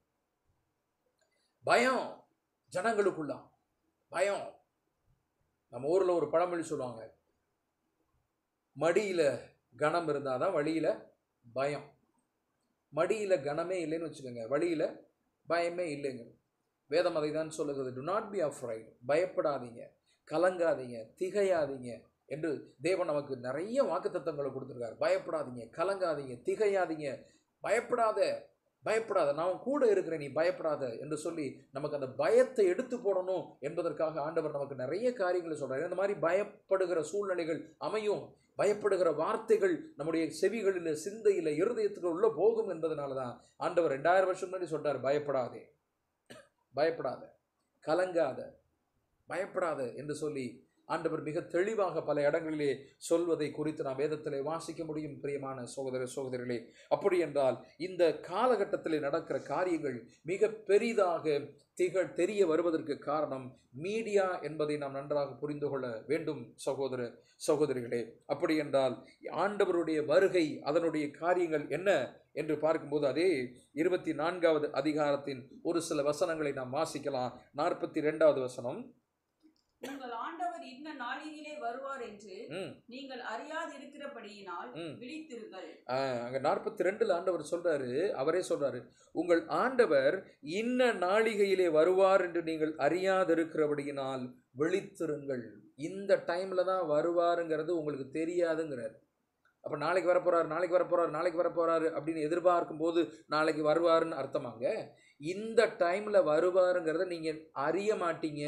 பயம் ஜனங்களுக்குள்ளா பயம் நம்ம ஊரில் ஒரு பழமொழி சொல்லுவாங்க மடியில் கணம் இருந்தால் தான் வழியில் பயம் மடியில் கணமே இல்லைன்னு வச்சுக்கோங்க வழியில் பயமே இல்லைங்க வேதம் அதை தான் சொல்லுகிறது டு நாட் பி அஃப்ரைட் பயப்படாதீங்க கலங்காதீங்க திகையாதீங்க என்று தேவன் நமக்கு நிறைய வாக்குத்தத்தங்களை கொடுத்துருக்காரு பயப்படாதீங்க கலங்காதீங்க திகையாதீங்க பயப்படாத பயப்படாத நான் கூட இருக்கிறேன் நீ பயப்படாத என்று சொல்லி நமக்கு அந்த பயத்தை எடுத்து போடணும் என்பதற்காக ஆண்டவர் நமக்கு நிறைய காரியங்களை சொல்றாரு இந்த மாதிரி பயப்படுகிற சூழ்நிலைகள் அமையும் பயப்படுகிற வார்த்தைகள் நம்முடைய செவிகளில் சிந்தையில் இருதயத்துக்கு உள்ள போகும் என்பதனால தான் ஆண்டவர் ரெண்டாயிரம் வருஷம் முன்னாடி சொல்றார் பயப்படாதே பயப்படாத கலங்காத பயப்படாத என்று சொல்லி ஆண்டவர் மிக தெளிவாக பல இடங்களிலே சொல்வதை குறித்து நாம் வேதத்திலே வாசிக்க முடியும் பிரியமான சகோதர சகோதரிகளே அப்படி என்றால் இந்த காலகட்டத்தில் நடக்கிற காரியங்கள் மிக பெரிதாக திகழ் தெரிய வருவதற்கு காரணம் மீடியா என்பதை நாம் நன்றாக புரிந்து கொள்ள வேண்டும் சகோதர சகோதரிகளே அப்படி என்றால் ஆண்டவருடைய வருகை அதனுடைய காரியங்கள் என்ன என்று பார்க்கும்போது அதே இருபத்தி நான்காவது அதிகாரத்தின் ஒரு சில வசனங்களை நாம் வாசிக்கலாம் நாற்பத்தி ரெண்டாவது வசனம் உங்கள் ஆண்டவர் இன்ன நாளிலே வருவார் என்று ம் நீங்கள் அறியாதிருக்கிறபடியினால் ம் விழித்திருங்கள் ஆஹ் அங்க நாற்பத்தி ரெண்டுல ஆண்டவர் சொல்றாரு அவரே சொல்றாரு உங்கள் ஆண்டவர் இன்ன நாளிகையிலே வருவார் என்று நீங்கள் அறியாதிருக்கிறபடியினால் விழித்திருங்கள் இந்த டைம்ல தான் வருவாருங்கிறது உங்களுக்கு தெரியாதுங்கிறார் அப்ப நாளைக்கு வரப்போறாரு நாளைக்கு வரப்போறாரு நாளைக்கு வரப்போறாரு அப்படின்னு எதிர்பார்க்கும் போது நாளைக்கு வருவாருன்னு அர்த்தமாங்க இந்த டைம்ல வருவாருங்கிறத நீங்க அறிய மாட்டீங்க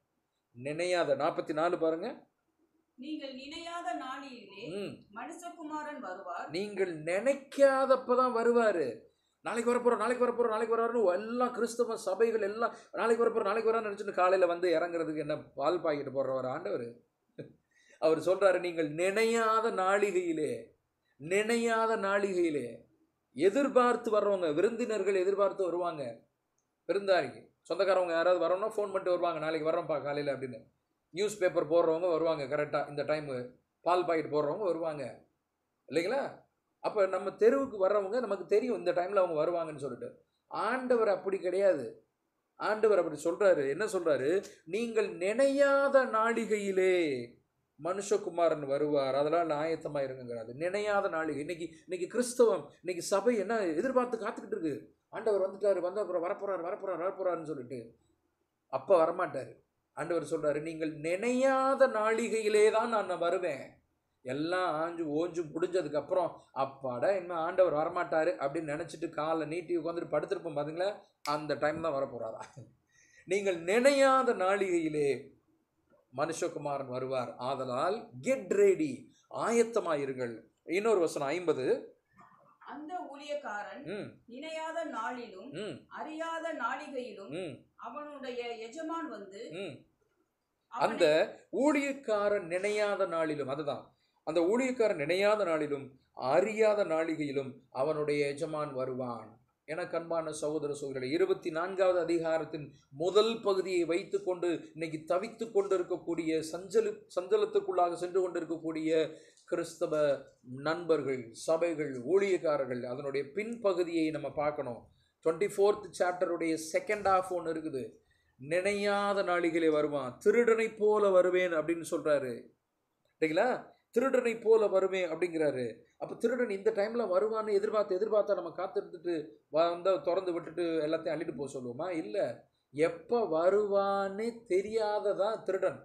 நினையாத நாற்பத்தி நாலு பாருங்க நீங்கள் நினையாத நாளிலே ம் மனுஷகுமாரன் வருவார் நீங்கள் நினைக்காதப்பதான் வருவாரு நாளைக்கு வரப்போறோம் நாளைக்கு வரப்போறோம் நாளைக்கு வராருன்னு எல்லாம் கிறிஸ்தவ சபைகள் எல்லாம் நாளைக்கு வரப்போறோம் நாளைக்கு வரான்னு நினைச்சுட்டு காலையில வந்து இறங்குறதுக்கு என்ன பால் பாக்கெட் போடுறவர் ஆண்டவர் அவர் சொல்றாரு நீங்கள் நினையாத நாளிகையிலே நினையாத நாளிகையிலே எதிர்பார்த்து வர்றவங்க விருந்தினர்கள் எதிர்பார்த்து வருவாங்க விருந்தாளிக்கு சொந்தக்காரவங்க யாராவது வரணும்னா ஃபோன் பண்ணிட்டு வருவாங்க நாளைக்கு வரோம்ப்பா காலையில் அப்படின்னு நியூஸ் பேப்பர் போடுறவங்க வருவாங்க கரெக்டாக இந்த டைமு பால் பாக்கெட் போடுறவங்க வருவாங்க இல்லைங்களா அப்போ நம்ம தெருவுக்கு வர்றவங்க நமக்கு தெரியும் இந்த டைமில் அவங்க வருவாங்கன்னு சொல்லிட்டு ஆண்டவர் அப்படி கிடையாது ஆண்டவர் அப்படி சொல்றாரு என்ன சொல்றாரு நீங்கள் நினையாத நாளிகையிலே மனுஷகுமாரன் வருவார் அதெல்லாம் ஆயத்தமாக இருங்கிறாரு நினையாத நாளிகை இன்னைக்கு இன்னைக்கு கிறிஸ்தவம் இன்னைக்கு சபை என்ன எதிர்பார்த்து காத்துக்கிட்டு இருக்கு ஆண்டவர் வந்துட்டாரு வந்த அப்புறம் வரப்போறாரு வரப்போறாரு வரப்போறாருன்னு சொல்லிட்டு அப்போ வரமாட்டாரு ஆண்டவர் சொல்றாரு நீங்கள் நினையாத நாளிகையிலே தான் நான் வருவேன் எல்லாம் ஆஞ்சு ஓஞ்சு முடிஞ்சதுக்கு அப்புறம் அப்பாடா இன்னும் ஆண்டவர் வரமாட்டாரு அப்படின்னு நினைச்சிட்டு காலை நீட்டி உட்காந்துட்டு படுத்திருப்போம் பாத்தீங்களா அந்த டைம் தான் வரப்போறாரா நீங்கள் நினையாத நாளிகையிலே மனுஷகுமாரன் வருவார் ஆதலால் கெட் ரெடி ஆயத்தமாயிருங்கள் இன்னொரு வசனம் ஐம்பது அந்த ஊழியக்காரன் ம் நினையாத நாளிலும் ம் அறியாத நாளிகையிலும் ம் அவனுடைய எஜமான் வந்து ம் அவனை- அந்த ஊழியக்காரன் நினையாத நாளிலும் அதுதான் அந்த ஊழியக்காரன் நினையாத நாளிலும் அறியாத நாளிகையிலும் அவனுடைய எஜமான் வருவான் எனக்கு அன்பான சகோதர சகோதரர்களே இருபத்தி நான்காவது அதிகாரத்தின் முதல் பகுதியை வைத்துக்கொண்டு இன்னைக்கு தவித்து கொண்டிருக்கக்கூடிய சஞ்சலு சஞ்சலத்துக்குள்ளாக சென்று கொண்டிருக்கக்கூடிய கிறிஸ்தவ நண்பர்கள் சபைகள் ஊழியக்காரர்கள் அதனுடைய பின்பகுதியை நம்ம பார்க்கணும் டுவெண்ட்டி ஃபோர்த் சாப்டருடைய செகண்ட் ஹாஃப் ஒன்று இருக்குது நினையாத நாளிகளே வருவான் திருடனை போல வருவேன் அப்படின்னு சொல்றாரு சரிங்களா திருடனை போல வருவேன் அப்படிங்கிறாரு அப்போ திருடன் இந்த டைம்ல வருவான்னு எதிர்பார்த்து எதிர்பார்த்தா நம்ம காத்திருந்துட்டு வந்த திறந்து விட்டுட்டு எல்லாத்தையும் அள்ளிட்டு போக சொல்லுவோமா இல்லை எப்போ வருவான்னு தெரியாததான் திருடன்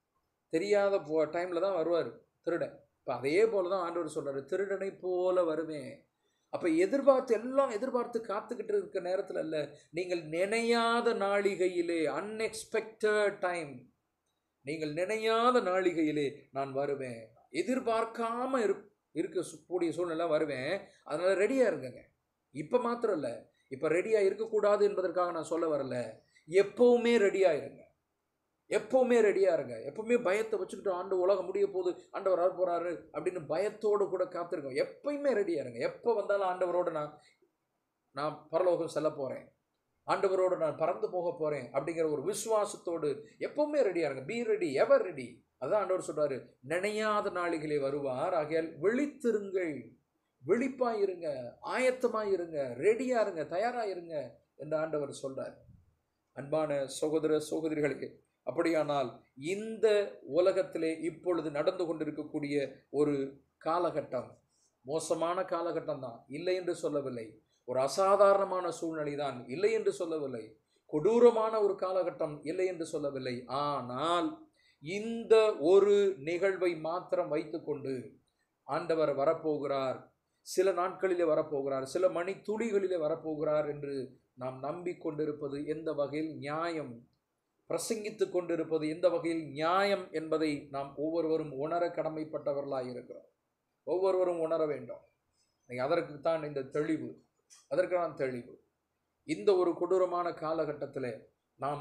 தெரியாத போ டைமில் தான் வருவார் திருடன் இப்போ அதே போல தான் ஆண்டவர் சொல்றாரு திருடனை போல வருவேன் அப்போ எதிர்பார்த்து எல்லாம் எதிர்பார்த்து காத்துக்கிட்டு இருக்க நேரத்தில் இல்லை நீங்கள் நினையாத நாளிகையிலே அன்எக்ஸ்பெக்டட் டைம் நீங்கள் நினையாத நாளிகையிலே நான் வருவேன் எதிர்பார்க்காம இரு இருக்க சு- கூடிய சூழ்நிலை வருவேன் அதனால ரெடியாக இருங்கங்க இப்போ மாத்திரம் இல்லை இப்போ ரெடியாக இருக்கக்கூடாது என்பதற்காக நான் சொல்ல வரல எப்பவுமே ரெடியாக இருங்க எப்பவுமே ரெடியாக இருங்க எப்பவுமே பயத்தை வச்சுக்கிட்டு ஆண்டு உலகம் முடிய போகுது ஆண்டவர் வர போறாரு அப்படின்னு பயத்தோடு கூட காத்திருக்கோம் எப்பயுமே ரெடியாக இருங்க எப்போ வந்தாலும் ஆண்டவரோடு நான் நான் பரலோகம் செல்ல போகிறேன் ஆண்டவரோடு நான் பறந்து போக போகிறேன் அப்படிங்கிற ஒரு விசுவாசத்தோடு எப்பவுமே ரெடியாக இருங்க பி ரெடி எவர் ரெடி அதான் ஆண்டவர் சொல்றாரு நினையாத நாளிகளே வருவார் ஆகையால் விழித்திருங்கள் விழிப்பாயிருங்க ஆயத்தமாயிருங்க ரெடியா இருங்க தயாரா இருங்க என்று ஆண்டவர் சொல்றார் அன்பான சகோதர சகோதரிகளுக்கு அப்படியானால் இந்த உலகத்திலே இப்பொழுது நடந்து கொண்டிருக்கக்கூடிய ஒரு காலகட்டம் மோசமான காலகட்டம் தான் இல்லை என்று சொல்லவில்லை ஒரு அசாதாரணமான சூழ்நிலை தான் இல்லை என்று சொல்லவில்லை கொடூரமான ஒரு காலகட்டம் இல்லை என்று சொல்லவில்லை ஆனால் இந்த ஒரு நிகழ்வை மாத்திரம் வைத்துக்கொண்டு ஆண்டவர் வரப்போகிறார் சில நாட்களிலே வரப்போகிறார் சில மணி துளிகளிலே வரப்போகிறார் என்று நாம் நம்பிக்கொண்டிருப்பது எந்த வகையில் நியாயம் பிரசங்கித்துக் கொண்டிருப்பது எந்த வகையில் நியாயம் என்பதை நாம் ஒவ்வொருவரும் உணர கடமைப்பட்டவர்களாக இருக்கிறோம் ஒவ்வொருவரும் உணர வேண்டும் இன்னைக்கு அதற்கு தான் இந்த தெளிவு அதற்கான தெளிவு இந்த ஒரு கொடூரமான காலகட்டத்தில் நாம்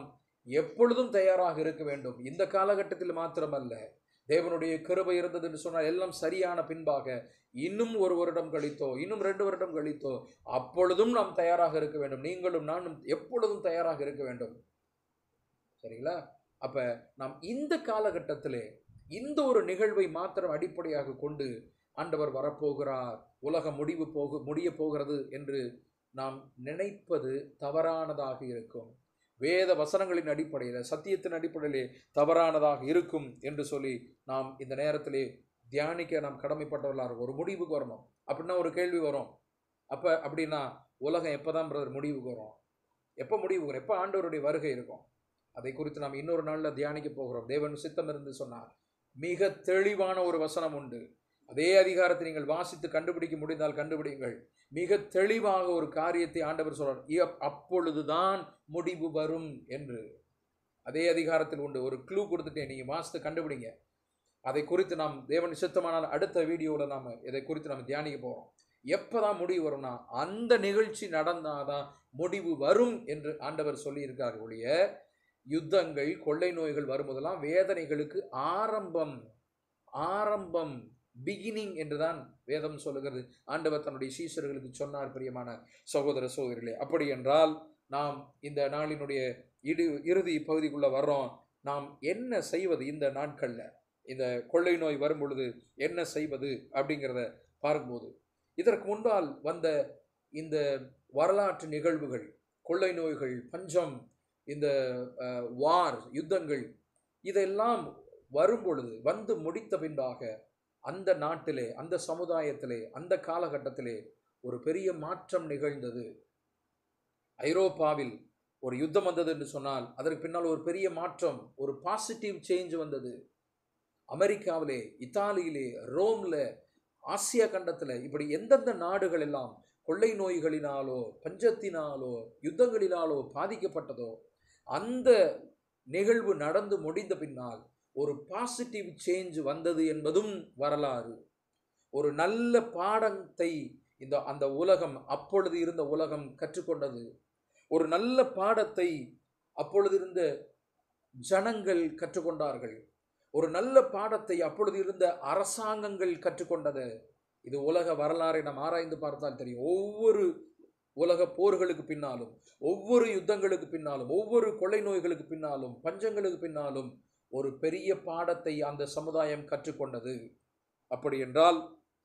எப்பொழுதும் தயாராக இருக்க வேண்டும் இந்த காலகட்டத்தில் மாத்திரமல்ல தேவனுடைய கிருபை இருந்தது என்று சொன்னால் எல்லாம் சரியான பின்பாக இன்னும் ஒரு வருடம் கழித்தோ இன்னும் ரெண்டு வருடம் கழித்தோ அப்பொழுதும் நாம் தயாராக இருக்க வேண்டும் நீங்களும் நானும் எப்பொழுதும் தயாராக இருக்க வேண்டும் சரிங்களா அப்ப நாம் இந்த காலகட்டத்திலே இந்த ஒரு நிகழ்வை மாத்திரம் அடிப்படையாக கொண்டு ஆண்டவர் வரப்போகிறார் உலகம் முடிவு போகு முடிய போகிறது என்று நாம் நினைப்பது தவறானதாக இருக்கும் வேத வசனங்களின் அடிப்படையில் சத்தியத்தின் அடிப்படையிலே தவறானதாக இருக்கும் என்று சொல்லி நாம் இந்த நேரத்திலே தியானிக்க நாம் கடமைப்பட்டவர்களாக ஒரு முடிவுக்கு வரணும் அப்படின்னா ஒரு கேள்வி வரும் அப்போ அப்படின்னா உலகம் எப்போ தான் பிரதர் முடிவுக்கு வரும் எப்போ முடிவுக்கு வரும் எப்போ ஆண்டவருடைய வருகை இருக்கும் அதை குறித்து நாம் இன்னொரு நாளில் தியானிக்க போகிறோம் தேவன் சித்தம் இருந்து சொன்னார் மிக தெளிவான ஒரு வசனம் உண்டு அதே அதிகாரத்தை நீங்கள் வாசித்து கண்டுபிடிக்க முடிந்தால் கண்டுபிடிங்கள் மிக தெளிவாக ஒரு காரியத்தை ஆண்டவர் சொல்றார் "இப்- அப்பொழுதுதான் முடிவு வரும் என்று அதே அதிகாரத்தில் உண்டு ஒரு க்ளூ கொடுத்துட்டேன் நீங்கள் வாசித்து கண்டுபிடிங்க அதை குறித்து நாம் தேவன் சித்தமானால் அடுத்த வீடியோவில் நாம் இதை குறித்து நம்ம தியானிக்க போகிறோம் எப்போ தான் முடிவு வரும்னா அந்த நிகழ்ச்சி நடந்தாதான் முடிவு வரும் என்று ஆண்டவர் சொல்லியிருக்கார் ஒழிய யுத்தங்கள் கொள்ளை நோய்கள் வரும்போதெல்லாம் வேதனைகளுக்கு ஆரம்பம் ஆரம்பம் பிகினிங் என்றுதான் வேதம் சொல்லுகிறது ஆண்டவர் தன்னுடைய சீசர்களுக்கு சொன்னார் பிரியமான சகோதர சகோதரிகளே அப்படி என்றால் நாம் இந்த நாளினுடைய இடு இறுதி பகுதிக்குள்ள வர்றோம் நாம் என்ன செய்வது இந்த நாட்களில் இந்த கொள்ளை நோய் வரும் பொழுது என்ன செய்வது அப்படிங்கிறத பார்க்கும்போது இதற்கு முன்பால் வந்த இந்த வரலாற்று நிகழ்வுகள் கொள்ளை நோய்கள் பஞ்சம் இந்த வார் யுத்தங்கள் இதெல்லாம் வரும் பொழுது வந்து முடித்த பின்பாக அந்த நாட்டிலே அந்த சமுதாயத்திலே அந்த காலகட்டத்திலே ஒரு பெரிய மாற்றம் நிகழ்ந்தது ஐரோப்பாவில் ஒரு யுத்தம் வந்தது என்று சொன்னால் அதற்கு பின்னால் ஒரு பெரிய மாற்றம் ஒரு பாசிட்டிவ் சேஞ்ச் வந்தது அமெரிக்காவிலே இத்தாலியிலே ரோம்ல ஆசியா கண்டத்தில் இப்படி எந்தெந்த நாடுகள் எல்லாம் கொள்ளை நோய்களினாலோ பஞ்சத்தினாலோ யுத்தங்களினாலோ பாதிக்கப்பட்டதோ அந்த நிகழ்வு நடந்து முடிந்த பின்னால் ஒரு பாசிட்டிவ் சேஞ்ச் வந்தது என்பதும் வரலாறு ஒரு நல்ல பாடத்தை இந்த அந்த உலகம் அப்பொழுது இருந்த உலகம் கற்றுக்கொண்டது ஒரு நல்ல பாடத்தை அப்பொழுது இருந்த ஜனங்கள் கற்றுக்கொண்டார்கள் ஒரு நல்ல பாடத்தை அப்பொழுது இருந்த அரசாங்கங்கள் கற்றுக்கொண்டது இது உலக வரலாறை நாம் ஆராய்ந்து பார்த்தால் தெரியும் ஒவ்வொரு உலக போர்களுக்கு பின்னாலும் ஒவ்வொரு யுத்தங்களுக்கு பின்னாலும் ஒவ்வொரு கொலை நோய்களுக்கு பின்னாலும் பஞ்சங்களுக்கு பின்னாலும் ஒரு பெரிய பாடத்தை அந்த சமுதாயம் கற்றுக்கொண்டது அப்படி என்றால்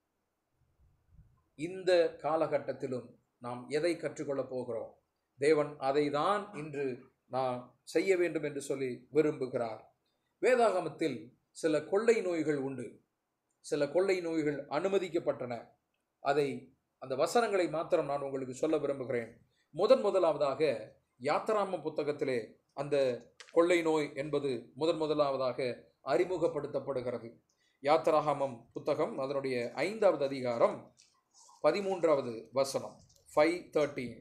இந்த காலகட்டத்திலும் நாம் எதை கற்றுக்கொள்ளப் போகிறோம் தேவன் அதை தான் இன்று நாம் செய்ய வேண்டும் என்று சொல்லி விரும்புகிறார் வேதாகமத்தில் சில கொள்ளை நோய்கள் உண்டு சில கொள்ளை நோய்கள் அனுமதிக்கப்பட்டன அதை அந்த வசனங்களை மாத்திரம் நான் உங்களுக்கு சொல்ல விரும்புகிறேன் முதன் முதலாவதாக யாத்திராம புத்தகத்திலே அந்த கொள்ளை நோய் என்பது முதன் முதலாவதாக அறிமுகப்படுத்தப்படுகிறது யாத்திராகமம் புத்தகம் அதனுடைய ஐந்தாவது அதிகாரம் பதிமூன்றாவது வசனம் ஃபைவ் தேர்ட்டீன்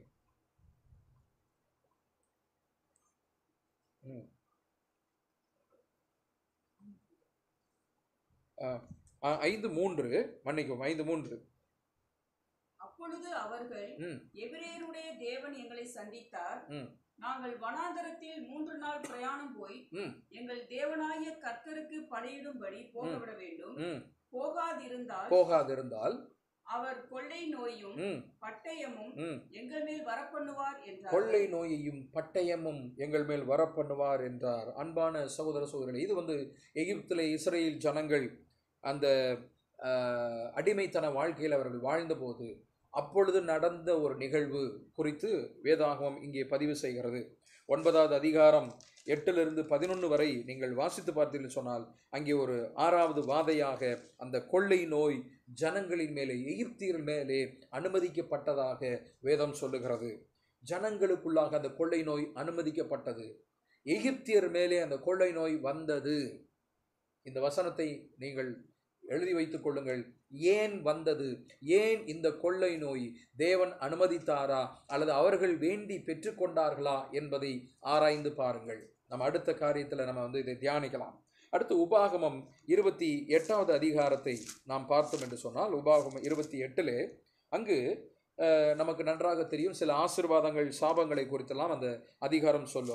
ஐந்து மூன்று மன்னிக்கும் ஐந்து மூன்று அப்பொழுது அவர்கள் ம் எபிரேயருடைய தேவன் எங்களை சந்தித்தார் ம். நாங்கள் வனாந்தரத்தில் மூன்று நாள் பிரயாணம் போய் ம். எங்கள் தேவனாகிய கர்த்தருக்கு பலியிடும்படி போகவிட வேண்டும் ம் போகாதிருந்தால் போகாதிருந்தால் அவர் கொள்ளை நோயும் ம் பட்டயமும் ம் எங்கள் மேல் வரப்பண்ணுவார் என்றார் கொள்ளை நோயையும் பட்டயமும் எங்கள் மேல் வரப்பண்ணுவார் என்றார் அன்பான சகோதர சகோதரர்களே இது வந்து எகிப்திலே இஸ்ரேல் ஜனங்கள் அந்த ஆஹ், அடிமைத்தன வாழ்க்கையில் அவர்கள் வாழ்ந்தபோது அப்பொழுது நடந்த ஒரு நிகழ்வு குறித்து வேதாகமம் இங்கே பதிவு செய்கிறது ஒன்பதாவது அதிகாரம் எட்டிலிருந்து பதினொன்று வரை நீங்கள் வாசித்து பார்த்தீர்கள் சொன்னால் அங்கே ஒரு ஆறாவது வாதையாக அந்த கொள்ளை நோய் ஜனங்களின் மேலே எகிப்தியர் மேலே அனுமதிக்கப்பட்டதாக வேதம் சொல்லுகிறது ஜனங்களுக்குள்ளாக அந்த கொள்ளை நோய் அனுமதிக்கப்பட்டது எகிப்தியர் மேலே அந்த கொள்ளை நோய் வந்தது இந்த வசனத்தை நீங்கள் எழுதி வைத்துக் கொள்ளுங்கள் ஏன் வந்தது ஏன் இந்த கொள்ளை நோய் தேவன் அனுமதித்தாரா அல்லது அவர்கள் வேண்டி பெற்றுக்கொண்டார்களா என்பதை ஆராய்ந்து பாருங்கள் நம்ம அடுத்த காரியத்தில் நம்ம வந்து இதை தியானிக்கலாம் அடுத்து உபாகமம் இருபத்தி எட்டாவது அதிகாரத்தை நாம் பார்த்தோம் என்று சொன்னால் உபாகமம் இருபத்தி எட்டிலே அங்கு அஹ், நமக்கு நன்றாக தெரியும் சில ஆசீர்வாதங்கள் சாபங்களை குறித்தெல்லாம் அந்த அதிகாரம் சொல்லும்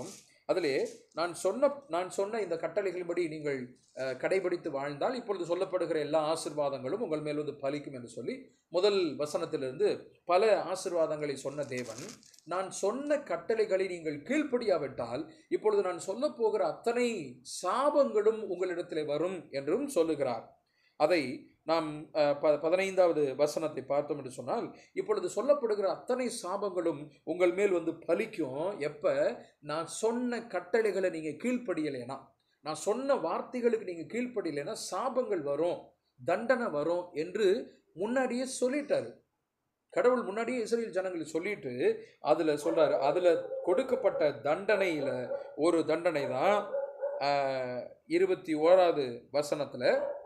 அதிலே நான் சொன்ன நான் சொன்ன இந்த கட்டளைகளின்படி நீங்கள் அஹ், கடைபிடித்து வாழ்ந்தால் இப்பொழுது சொல்லப்படுகிற எல்லா ஆசிர்வாதங்களும் உங்கள் மேல் வந்து பலிக்கும் என்று சொல்லி முதல் வசனத்திலிருந்து பல ஆசிர்வாதங்களை சொன்ன தேவன் நான் சொன்ன கட்டளைகளை நீங்கள் கீழ்ப்படியாவிட்டால் இப்பொழுது நான் சொல்ல போகிற அத்தனை சாபங்களும் உங்களிடத்திலே வரும் என்றும் சொல்லுகிறார் அதை நாம் அஹ், ப பதினைந்தாவது வசனத்தை பார்த்தோம் என்று சொன்னால் இப்பொழுது சொல்லப்படுகிற அத்தனை சாபங்களும் உங்கள் மேல் வந்து பலிக்கும் எப்ப நான் சொன்ன கட்டளைகளை நீங்க கீழ்ப்படியலைனா நான் சொன்ன வார்த்தைகளுக்கு நீங்க கீழ்ப்படியலைன்னா சாபங்கள் வரும் தண்டனை வரும் என்று முன்னாடியே சொல்லிட்டாரு கடவுள் முன்னாடியே இஸ்ரேல் ஜனங்களுக்கு சொல்லிட்டு அதுல சொல்றாரு அதுல கொடுக்கப்பட்ட தண்டனையில ஒரு தண்டனை தான் ஆஹ், இருபத்தி ஓராவது வசனத்துல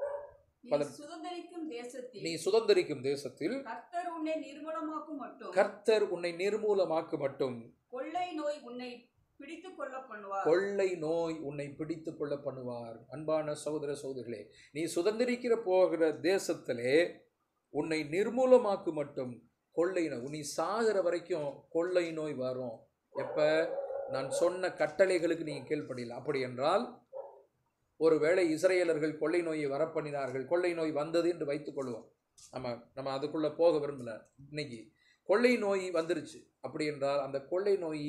நீ பல- சுதந்தரிக்கும் தேசத்தில் நீ சுதந்திரிக்கும் தேசத்தில் கர்த்தர் உன்னை நிர்மூலமாக்கும் மட்டும் கர்த்தர் உன்னை நிர்மூலமாக்கு மட்டும் கொள்ளை நோய் உன்னை பிடித்துக் கொள்ள பண்ணுவார் கொள்ளை நோய் உன்னை பிடித்து கொள்ள பண்ணுவார் அன்பான சகோதர சகோதரிகளே நீ சுதந்திரிக்கிற போகிற தேசத்திலே உன்னை நிர்மூலமாக்கு மட்டும் கொள்ளை நோய் நீ சாகிற வரைக்கும் கொள்ளை நோய் வரும் எப்ப நான் சொன்ன கட்டளைகளுக்கு நீங்க கீழ்ப்படியல அப்படி என்றால் ஒருவேளை இஸ்ரேலர்கள் கொள்ளை நோயை வரப்பண்ணினார்கள் கொள்ளை நோய் வந்தது என்று வைத்துக் கொள்வோம் நம்ம நம்ம அதுக்குள்ள போக விரும்பல இன்னைக்கு கொள்ளை நோய் வந்துருச்சு அப்படி என்றால் அந்த கொள்ளை நோய்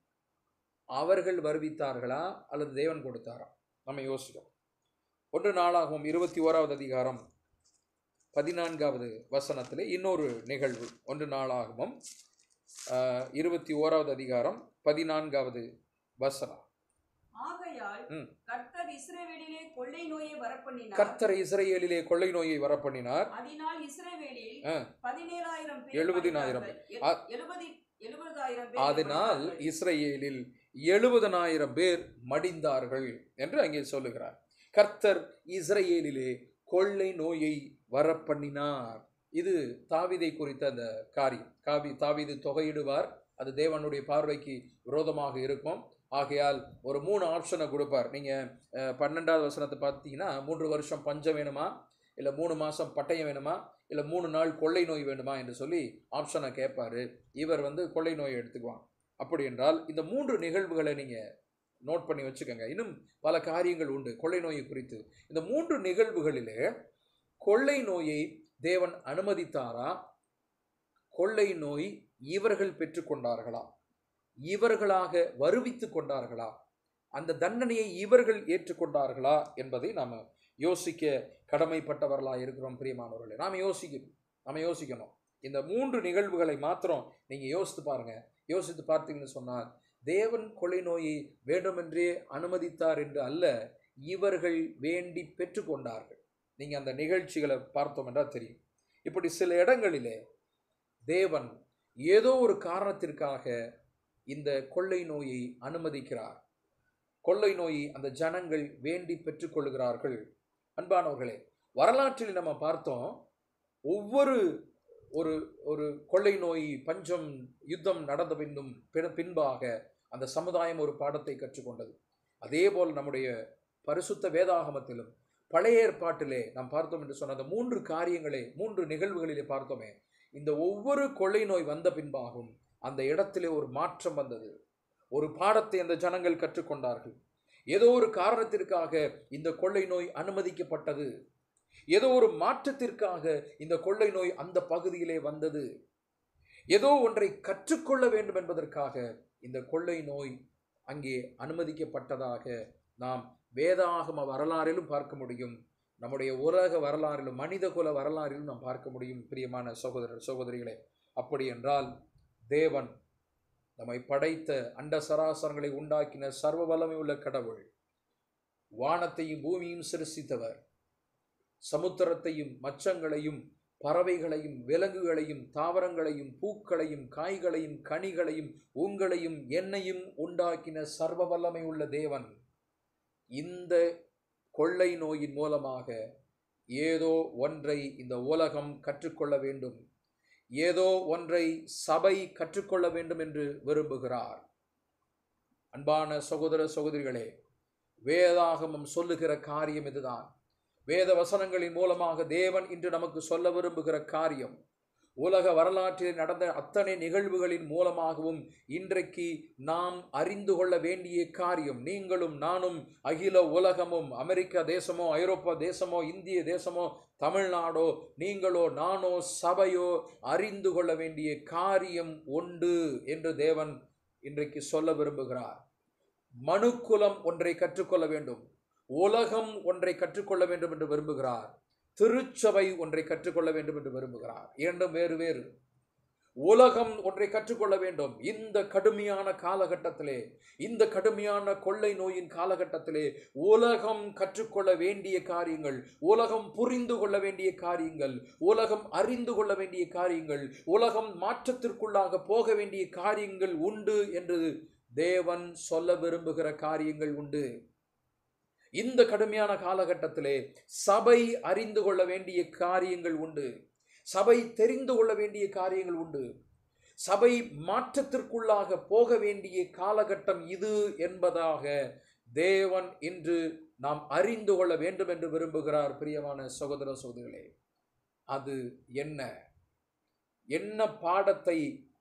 அவர்கள் வருவித்தார்களா அல்லது தேவன் கொடுத்தாரா நம்ம யோசிக்கிறோம் ஒன்று நாளாகவும் இருபத்தி ஓராவது அதிகாரம் பதினான்காவது வசனத்திலே இன்னொரு நிகழ்வு ஒன்று நாளாகவும் ஆஹ், இருபத்தி ஓராவது அதிகாரம் பதினான்காவது வசனம் ஆகையால் ம். கர்த்தர் இஸ்ரவேலிலே கொள்ளை நோயை வரப்பண்ணினார் கர்த்தர் இஸ்ரேலிலே கொள்ளை நோயை வரப்பண்ணினார் அதனால் இஸ்ரவேலில் ஆ. பதினேழாயிரம் பேர் எழுபதினாயிரம் மடிந்தார்கள். ஆ. எ- எழுபதி எழுபதாயிரம் பேர் அதனால் மடிந்தார்கள். இஸ்ரேலில் எழுபதனாயிரம் பேர் மடிந்தார்கள் என்று அங்கே சொல்லுகிறார் கர்த்தர் இஸ்ரேலிலே கொள்ளை நோயை வரப்பண்ணினார் இது தாவீதை குறித்த அந்த காரியம் காவி தாவீது தொகையிடுவார் அது தேவனுடைய பார்வைக்கு விரோதமாக இருக்கும் ஆகையால் ஒரு மூணு ஆப்ஷனை கொடுப்பார் நீங்கள் பன்னெண்டாவது வசனத்தை பார்த்தீங்கன்னா மூன்று வருஷம் பஞ்சம் வேணுமா இல்லை மூணு மாதம் பட்டயம் வேணுமா இல்லை மூணு நாள் கொள்ளை நோய் வேண்டுமா என்று சொல்லி ஆப்ஷனை கேட்பாரு இவர் வந்து கொள்ளை நோயை எடுத்துக்குவான் அப்படி என்றால் இந்த மூன்று நிகழ்வுகளை நீங்கள் நோட் பண்ணி வச்சுக்கோங்க இன்னும் பல காரியங்கள் உண்டு கொள்ளை நோயை குறித்து இந்த மூன்று நிகழ்வுகளிலே கொள்ளை நோயை தேவன் அனுமதித்தாரா கொள்ளை நோய் இவர்கள் பெற்றுக்கொண்டார்களா இவர்களாக வருவித்து கொண்டார்களா அந்த தண்டனையை இவர்கள் ஏற்றுக்கொண்டார்களா என்பதை நாம் யோசிக்க கடமைப்பட்டவர்களா இருக்கிறோம் பிரியமானவர்களே நாம் யோசிக்கணும் நாம் யோசிக்கணும் இந்த மூன்று நிகழ்வுகளை மாத்திரம் நீங்க யோசித்து பாருங்க யோசித்து பார்த்தீங்கன்னு சொன்னால் தேவன் கொலை நோயை வேண்டுமென்றே அனுமதித்தார் என்று அல்ல இவர்கள் வேண்டி பெற்றுக்கொண்டார்கள் நீங்க அந்த நிகழ்ச்சிகளை பார்த்தோம் என்றால் தெரியும் இப்படி சில இடங்களிலே தேவன் ஏதோ ஒரு காரணத்திற்காக இந்த கொள்ளை நோயை அனுமதிக்கிறார் கொள்ளை நோயை அந்த ஜனங்கள் வேண்டி பெற்றுக்கொள்கிறார்கள் அன்பானவர்களே வரலாற்றில் நம்ம பார்த்தோம் ஒவ்வொரு ஒரு ஒரு கொள்ளை நோய் பஞ்சம் யுத்தம் நடந்த பின்னும் பிற- பின்பாக அந்த சமுதாயம் ஒரு பாடத்தை கற்றுக்கொண்டது அதே போல் நம்முடைய பரிசுத்த வேதாகமத்திலும் பழைய ஏற்பாட்டிலே நாம் பார்த்தோம் என்று சொன்ன அந்த மூன்று காரியங்களே மூன்று நிகழ்வுகளிலே பார்த்தோமே இந்த ஒவ்வொரு கொள்ளை நோய் வந்த பின்பாகும் அந்த இடத்திலே ஒரு மாற்றம் வந்தது ஒரு பாடத்தை அந்த ஜனங்கள் கற்றுக்கொண்டார்கள் ஏதோ ஒரு காரணத்திற்காக இந்த கொள்ளை நோய் அனுமதிக்கப்பட்டது ஏதோ ஒரு மாற்றத்திற்காக இந்த கொள்ளை நோய் அந்த பகுதியிலே வந்தது ஏதோ ஒன்றை கற்றுக்கொள்ள வேண்டும் என்பதற்காக இந்த கொள்ளை நோய் அங்கே அனுமதிக்கப்பட்டதாக நாம் வேதாகம வரலாறிலும் பார்க்க முடியும் நம்முடைய உலக வரலாறிலும் மனித குல வரலாறிலும் நாம் பார்க்க முடியும் பிரியமான சகோதரர் சகோதரிகளே அப்படி என்றால் தேவன் நம்மை படைத்த அண்ட சராசரங்களை உண்டாக்கின சர்வ வல்லமை உள்ள கடவுள் வானத்தையும் பூமியும் சிருஷ்டித்தவர் சமுத்திரத்தையும் மச்சங்களையும் பறவைகளையும் விலங்குகளையும் தாவரங்களையும் பூக்களையும் காய்களையும் கனிகளையும் உங்களையும் என்னையும் உண்டாக்கின சர்வ வல்லமை உள்ள தேவன் இந்த கொள்ளை நோயின் மூலமாக ஏதோ ஒன்றை இந்த உலகம் கற்றுக்கொள்ள வேண்டும் ஏதோ ஒன்றை சபை கற்றுக்கொள்ள வேண்டும் என்று விரும்புகிறார் அன்பான சகோதர சகோதரிகளே வேதாகமம் சொல்லுகிற காரியம் இதுதான் வேத வசனங்களின் மூலமாக தேவன் இன்று நமக்கு சொல்ல விரும்புகிற காரியம் உலக வரலாற்றில் நடந்த அத்தனை நிகழ்வுகளின் மூலமாகவும் இன்றைக்கு நாம் அறிந்து கொள்ள வேண்டிய காரியம் நீங்களும் நானும் அகில உலகமும் அமெரிக்க தேசமோ ஐரோப்பா தேசமோ இந்திய தேசமோ தமிழ்நாடோ நீங்களோ நானோ சபையோ அறிந்து கொள்ள வேண்டிய காரியம் உண்டு என்று தேவன் இன்றைக்கு சொல்ல விரும்புகிறார் மனுக்குலம் ஒன்றை கற்றுக்கொள்ள வேண்டும் உலகம் ஒன்றை கற்றுக்கொள்ள வேண்டும் என்று விரும்புகிறார் திருச்சபை ஒன்றை கற்றுக்கொள்ள வேண்டும் என்று விரும்புகிறார் இரண்டும் வேறு வேறு உலகம் ஒன்றை கற்றுக்கொள்ள வேண்டும் இந்த கடுமையான காலகட்டத்திலே இந்த கடுமையான கொள்ளை நோயின் காலகட்டத்திலே உலகம் கற்றுக்கொள்ள வேண்டிய காரியங்கள் உலகம் புரிந்து கொள்ள வேண்டிய காரியங்கள் உலகம் அறிந்து கொள்ள வேண்டிய காரியங்கள் உலகம் மாற்றத்திற்குள்ளாக போக வேண்டிய காரியங்கள் உண்டு என்று தேவன் சொல்ல விரும்புகிற காரியங்கள் உண்டு இந்த கடுமையான காலகட்டத்திலே சபை அறிந்து கொள்ள வேண்டிய காரியங்கள் உண்டு சபை தெரிந்து கொள்ள வேண்டிய காரியங்கள் உண்டு சபை மாற்றத்திற்குள்ளாக போக வேண்டிய காலகட்டம் இது என்பதாக தேவன் இன்று நாம் அறிந்து கொள்ள வேண்டும் என்று விரும்புகிறார் பிரியமான சகோதர சகோதரிகளே அது என்ன என்ன பாடத்தை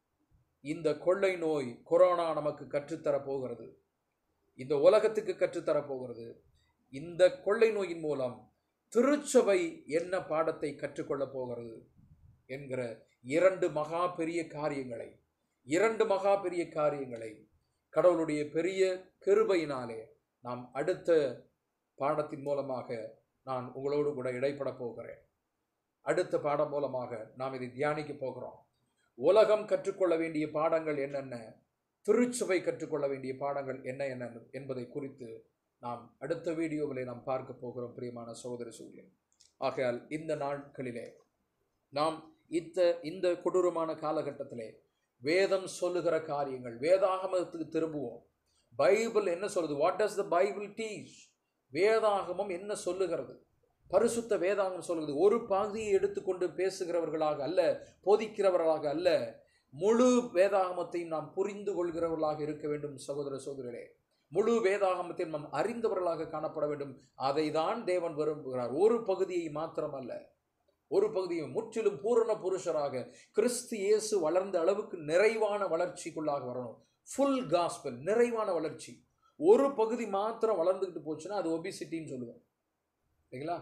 இந்த கொள்ளை நோய் கொரோனா நமக்கு கற்றுத்தரப் போகிறது இந்த உலகத்துக்கு கற்றுத்தரப் போகிறது இந்த கொள்ளை நோயின் மூலம் திருச்சபை என்ன பாடத்தை கற்றுக்கொள்ளப் போகிறது என்கிற இரண்டு மகா பெரிய காரியங்களை இரண்டு மகா பெரிய காரியங்களை கடவுளுடைய பெரிய கிருபையினாலே நாம் அடுத்த பாடத்தின் மூலமாக நான் உங்களோடு கூட இடைப்பட போகிறேன் அடுத்த பாடம் மூலமாக நாம் இதை தியானிக்க போகிறோம் உலகம் கற்றுக்கொள்ள வேண்டிய பாடங்கள் என்னென்ன திருச்சபை கற்றுக்கொள்ள வேண்டிய பாடங்கள் என்ன என்ன என்பதை குறித்து நாம் அடுத்த வீடியோவில் நாம் பார்க்க போகிறோம் பிரியமான சகோதர சூரியன் ஆகையால் இந்த நாட்களிலே நாம் இத்த இந்த கொடூரமான காலகட்டத்திலே வேதம் சொல்லுகிற காரியங்கள் வேதாகமத்துக்கு திரும்புவோம் பைபிள் என்ன சொல்லுது what does the Bible teach வேதாகமம் என்ன சொல்லுகிறது பரிசுத்த வேதாகம் சொல்லுகிறது ஒரு பகுதியை எடுத்துக்கொண்டு பேசுகிறவர்களாக அல்ல போதிக்கிறவர்களாக அல்ல முழு வேதாகமத்தையும் நாம் புரிந்து கொள்கிறவர்களாக இருக்க வேண்டும் சகோதர சகோதரர்களே முழு வேதாகமத்தை நாம் அறிந்தவர்களாக காணப்பட வேண்டும் அதை தான் தேவன் விரும்புகிறார் ஒரு பகுதியை மாத்திரம் அல்ல ஒரு பகுதியை முற்றிலும் பூரண புருஷராக கிறிஸ்து இயேசு வளர்ந்த அளவுக்கு நிறைவான வளர்ச்சிக்குள்ளாக வரணும் ஃபுல் காஸ்பல் நிறைவான வளர்ச்சி ஒரு பகுதி மாத்திரம் வளர்ந்துக்கிட்டு போச்சுன்னா அது ஒபிசிட்டின்னு சொல்லுவோம் சரிங்களா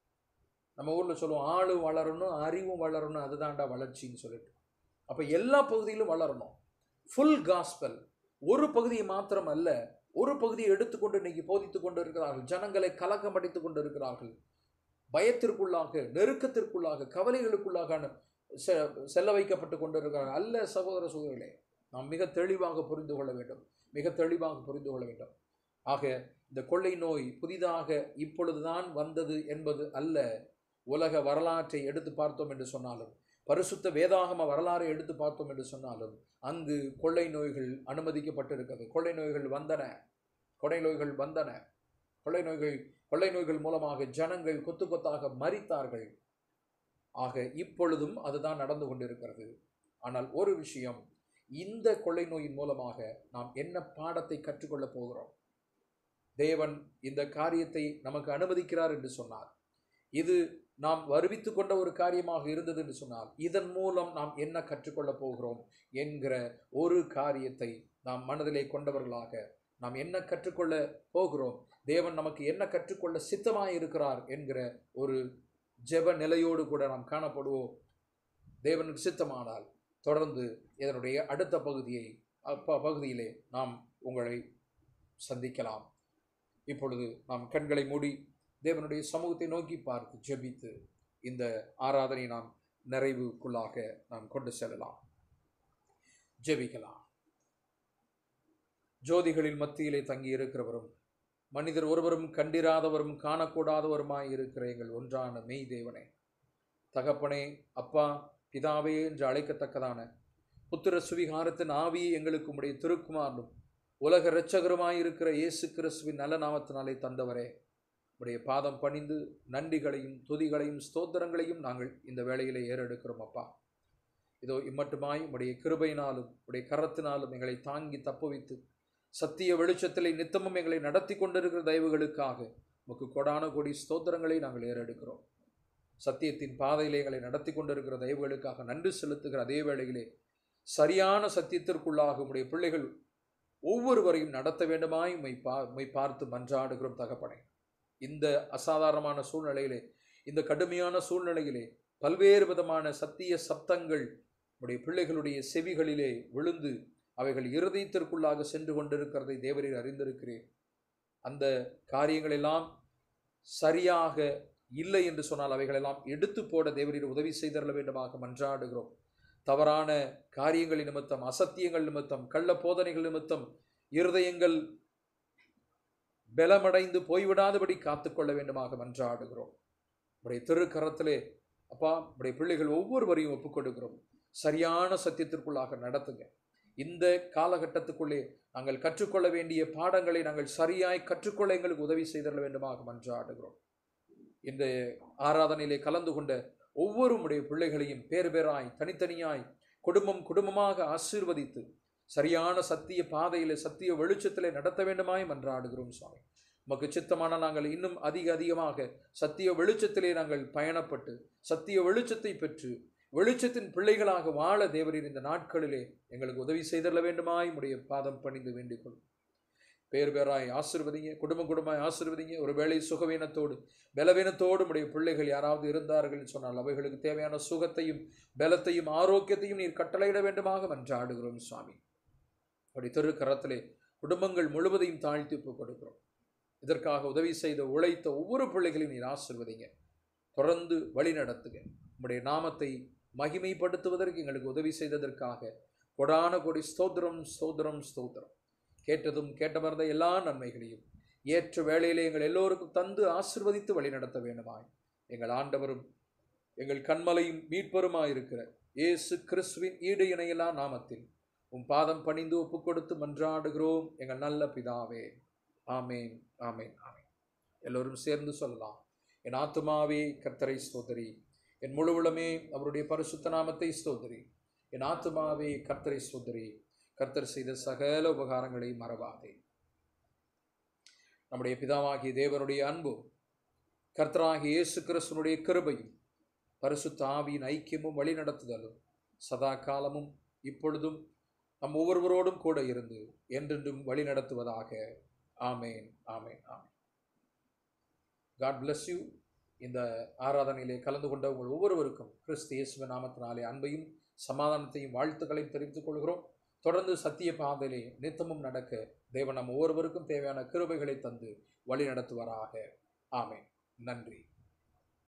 நம்ம ஊரில் சொல்லுவோம் ஆளும் வளரணும் அறிவும் வளரணும் அதுதான்டா வளர்ச்சின்னு சொல்லிட்டு அப்போ எல்லா பகுதியிலும் வளரணும் ஃபுல் காஸ்பல் ஒரு பகுதியை மாத்திரம் அல்ல ஒரு பகுதியை எடுத்துக்கொண்டு இன்னைக்கு போதித்து கொண்டு இருக்கிறார்கள் ஜனங்களை கலக்கம் அடித்துக் கொண்டு இருக்கிறார்கள் பயத்திற்குள்ளாக நெருக்கத்திற்குள்ளாக கவலைகளுக்குள்ளாக செ- செல்ல வைக்கப்பட்டு கொண்டிருக்கிறார்கள் அல்ல சகோதர சகோதரிகளே நாம் மிக தெளிவாக புரிந்து கொள்ள வேண்டும் மிக தெளிவாக புரிந்து கொள்ள வேண்டும் ஆக இந்த கொள்ளை நோய் புதிதாக இப்பொழுதுதான் வந்தது என்பது அல்ல உலக வரலாற்றை எடுத்து பார்த்தோம் என்று சொன்னாலும் பரிசுத்த வேதாகம வரலாறை எடுத்து பார்த்தோம் என்று சொன்னாலும் அங்கு கொள்ளை நோய்கள் அனுமதிக்கப்பட்டிருக்கிறது கொள்ளை நோய்கள் வந்தன கொள்ளை நோய்கள் வந்தன கொள்ளை நோய்கள் கொள்ளை நோய்கள் மூலமாக ஜனங்கள் கொத்து கொத்தாக மரித்தார்கள் ஆக இப்பொழுதும் அதுதான் நடந்து கொண்டிருக்கிறது ஆனால் ஒரு விஷயம் இந்த கொள்ளை நோயின் மூலமாக நாம் என்ன பாடத்தை கற்றுக்கொள்ளப் போகிறோம் தேவன் இந்த காரியத்தை நமக்கு அனுமதிக்கிறார் என்று சொன்னார் இது நாம் வருவித்து கொண்ட ஒரு காரியமாக இருந்தது என்று சொன்னால் இதன் மூலம் நாம் என்ன கற்றுக்கொள்ளப் போகிறோம் என்கிற ஒரு காரியத்தை நாம் மனதிலே கொண்டவர்களாக நாம் என்ன கற்றுக்கொள்ள போகிறோம் தேவன் நமக்கு என்ன கற்றுக்கொள்ள சித்தமாய் இருக்கிறார் என்கிற ஒரு ஜெப நிலையோடு கூட நாம் காணப்படுவோம் தேவனுக்கு சித்தமானால் தொடர்ந்து இதனுடைய அடுத்த பகுதியை அப்ப பகுதியிலே நாம் உங்களை சந்திக்கலாம் இப்பொழுது நாம் கண்களை மூடி தேவனுடைய சமூகத்தை நோக்கி பார்த்து ஜெபித்து இந்த ஆராதனை நாம் நிறைவுக்குள்ளாக நாம் கொண்டு செல்லலாம் ஜெபிக்கலாம் ஜோதிகளின் மத்தியிலே தங்கி இருக்கிறவரும் மனிதர் ஒருவரும் கண்டிராதவரும் காணக்கூடாதவருமாய் இருக்கிற எங்கள் ஒன்றான மெய் தேவனே தகப்பனே அப்பா பிதாவே என்று அழைக்கத்தக்கதான புத்திர சுவிகாரத்தின் ஆவியை எங்களுக்கு உடைய திருக்குமாரனும் உலக இரட்சகருமாயிருக்கிற இயேசு கிறிஸ்துவின் நல்ல நாமத்தினாலே தந்தவரே உடைய பாதம் பணிந்து நன்றிகளையும் துதிகளையும் ஸ்தோத்திரங்களையும் நாங்கள் இந்த வேளையிலே ஏறெடுக்கிறோம் அப்பா இதோ இம்மட்டுமாய் உடைய கிருபையினாலும் உடைய கரத்தினாலும் எங்களை தாங்கி தப்புவித்து சத்திய வெளிச்சத்திலே நித்தமும் எங்களை நடத்தி கொண்டிருக்கிற தயவுகளுக்காக உமக்கு கொடான கொடி ஸ்தோத்திரங்களை நாங்கள் ஏறெடுக்கிறோம் சத்தியத்தின் பாதையிலே எங்களை நடத்தி கொண்டிருக்கிற தயவுகளுக்காக நன்றி செலுத்துகிற அதே வேளையிலே சரியான சத்தியத்திற்குள்ளாக உடைய பிள்ளைகள் ஒவ்வொருவரையும் நடத்த வேண்டுமாய் உம்மை பா உம்மை பார்த்து மன்றாடுகிறோம் தகப்பனே இந்த அசாதாரணமான சூழ்நிலையிலே இந்த கடுமையான சூழ்நிலையிலே பல்வேறு விதமான சத்திய சப்தங்கள் உடைய பிள்ளைகளுடைய செவிகளிலே விழுந்து அவைகள் இருதயத்திற்குள்ளாக சென்று கொண்டிருக்கிறதை தேவரீர் அறிந்திருக்கிறேன் அந்த காரியங்களெல்லாம் சரியாக இல்லை என்று சொன்னால் அவைகளெல்லாம் எடுத்து போட தேவரீர் உதவி செய்தரல வேண்டுமாக மன்றாடுகிறோம் தவறான காரியங்கள் நிமித்தம் அசத்தியங்கள் நிமித்தம் கள்ள போதனைகள் நிமித்தம் இருதயங்கள் பலமடைந்து போய்விடாதபடி காத்துக்கொள்ள வேண்டுமாக மன்றாடுகிறோம் உடைய திருக்கரத்திலே அப்பா உடைய பிள்ளைகள் ஒவ்வொருவரையும் ஒப்புக் கொடுக்கிறோம் சரியான சத்தியத்திற்குள்ளாக நடத்துங்க இந்த காலகட்டத்துக்குள்ளே நாங்கள் கற்றுக்கொள்ள வேண்டிய பாடங்களை நாங்கள் சரியாய் கற்றுக்கொள்ள எங்களுக்கு உதவி செய்தர வேண்டுமாக மன்றாடுகிறோம் இந்த ஆராதனையிலே கலந்து கொண்ட ஒவ்வொரு உடைய பிள்ளைகளையும் பேர் பேராய் தனித்தனியாய் குடும்பம் குடும்பமாக ஆசீர்வதித்து சரியான சத்திய பாதையிலே சத்திய வெளிச்சத்திலே நடத்த வேண்டுமாய் மன்றாடுகிறோம் சுவாமி உமக்கு சித்தமான நாங்கள் இன்னும் அதிக அதிகமாக சத்திய வெளிச்சத்திலே நாங்கள் பயணப்பட்டு சத்திய வெளிச்சத்தை பெற்று வெளிச்சத்தின் பிள்ளைகளாக வாழ தேவரீர் இந்த நாட்களிலே எங்களுக்கு உதவி செய்தரல வேண்டுமாய் உடைய பாதம் பணிந்து வேண்டிக் கொள்ளும் பேர் பேராய் ஆசிர்வதிங்க குடும்ப குடும்பமாய் ஆசிர்வதிங்க ஒரு வேளை சுகவீனத்தோடு பலவீனத்தோடு உடைய பிள்ளைகள் யாராவது இருந்தார்கள் என்று சொன்னால் அவைகளுக்கு தேவையான சுகத்தையும் பலத்தையும் ஆரோக்கியத்தையும் நீர் கட்டளையிட வேண்டுமாக மன்றாடுகிறோம் சுவாமி அப்படி திருக்கரத்திலே குடும்பங்கள் முழுவதையும் தாழ்த்தி ஒப்புக் கொடுக்கிறோம் இதற்காக உதவி செய்த உழைத்த ஒவ்வொரு பிள்ளைகளையும் நீர் ஆசிர்வதிங்க தொடர்ந்து வழி நடத்துங்க உம்முடைய நாமத்தை மகிமைப்படுத்துவதற்கு எங்களுக்கு உதவி செய்ததற்காக கொடான கொடி ஸ்தோத்திரம் ஸ்தோத்திரம் ஸ்தோத்திரம் கேட்டதும் கேட்டமர்ந்த எல்லா நன்மைகளையும் ஏற்ற வேளையிலே எங்கள் எல்லோருக்கும் தந்து ஆசிர்வதித்து வழி நடத்த வேண்டுமாய் எங்கள் ஆண்டவரும் எங்கள் கண்மலையும் மீட்பருமாயிருக்கிற இயேசு கிறிஸ்துவின் ஈடு இணையில்லா நாமத்தில் உம் பாதம் பணிந்து ஒப்புக் கொடுத்து மன்றாடுகிறோம் எங்கள் நல்ல பிதாவே ஆமேன் ஆமேன் ஆமேன் எல்லோரும் சேர்ந்து சொல்லலாம் என் ஆத்துமாவே கர்த்தரை ஸ்தோதரி என் முழுவுளமே அவருடைய பரிசுத்த நாமத்தை ஸ்தோதரி என் ஆத்துமாவே கர்த்தரை ஸ்தோதரி கர்த்தர் செய்த சகல உபகாரங்களை மறவாதே நம்முடைய பிதாவாகிய தேவனுடைய அன்பும் கர்த்தராகிய இயேசு கிறிஸ்துனுடைய கிருபையும் பரிசுத்த ஆவியின் ஐக்கியமும் வழிநடத்துதலும் சதா காலமும் இப்பொழுதும் நம் ஒவ்வொருவரோடும் கூட இருந்து என்றென்றும் வழி நடத்துவதாக ஆமேன் ஆமேன் ஆமேன் காட் bless யூ இந்த ஆராதனையிலே கலந்து கொண்ட உங்கள் ஒவ்வொருவருக்கும் கிறிஸ்து இயேசுவ நாமத்தினாலே அன்பையும் சமாதானத்தையும் வாழ்த்துக்களையும் தெரிவித்துக் கொள்கிறோம் தொடர்ந்து சத்திய பாதையிலே நித்தமும் நடக்க தேவன் நம் ஒவ்வொருவருக்கும் தேவையான கிருபைகளை தந்து வழி நடத்துவாராக ஆமேன் நன்றி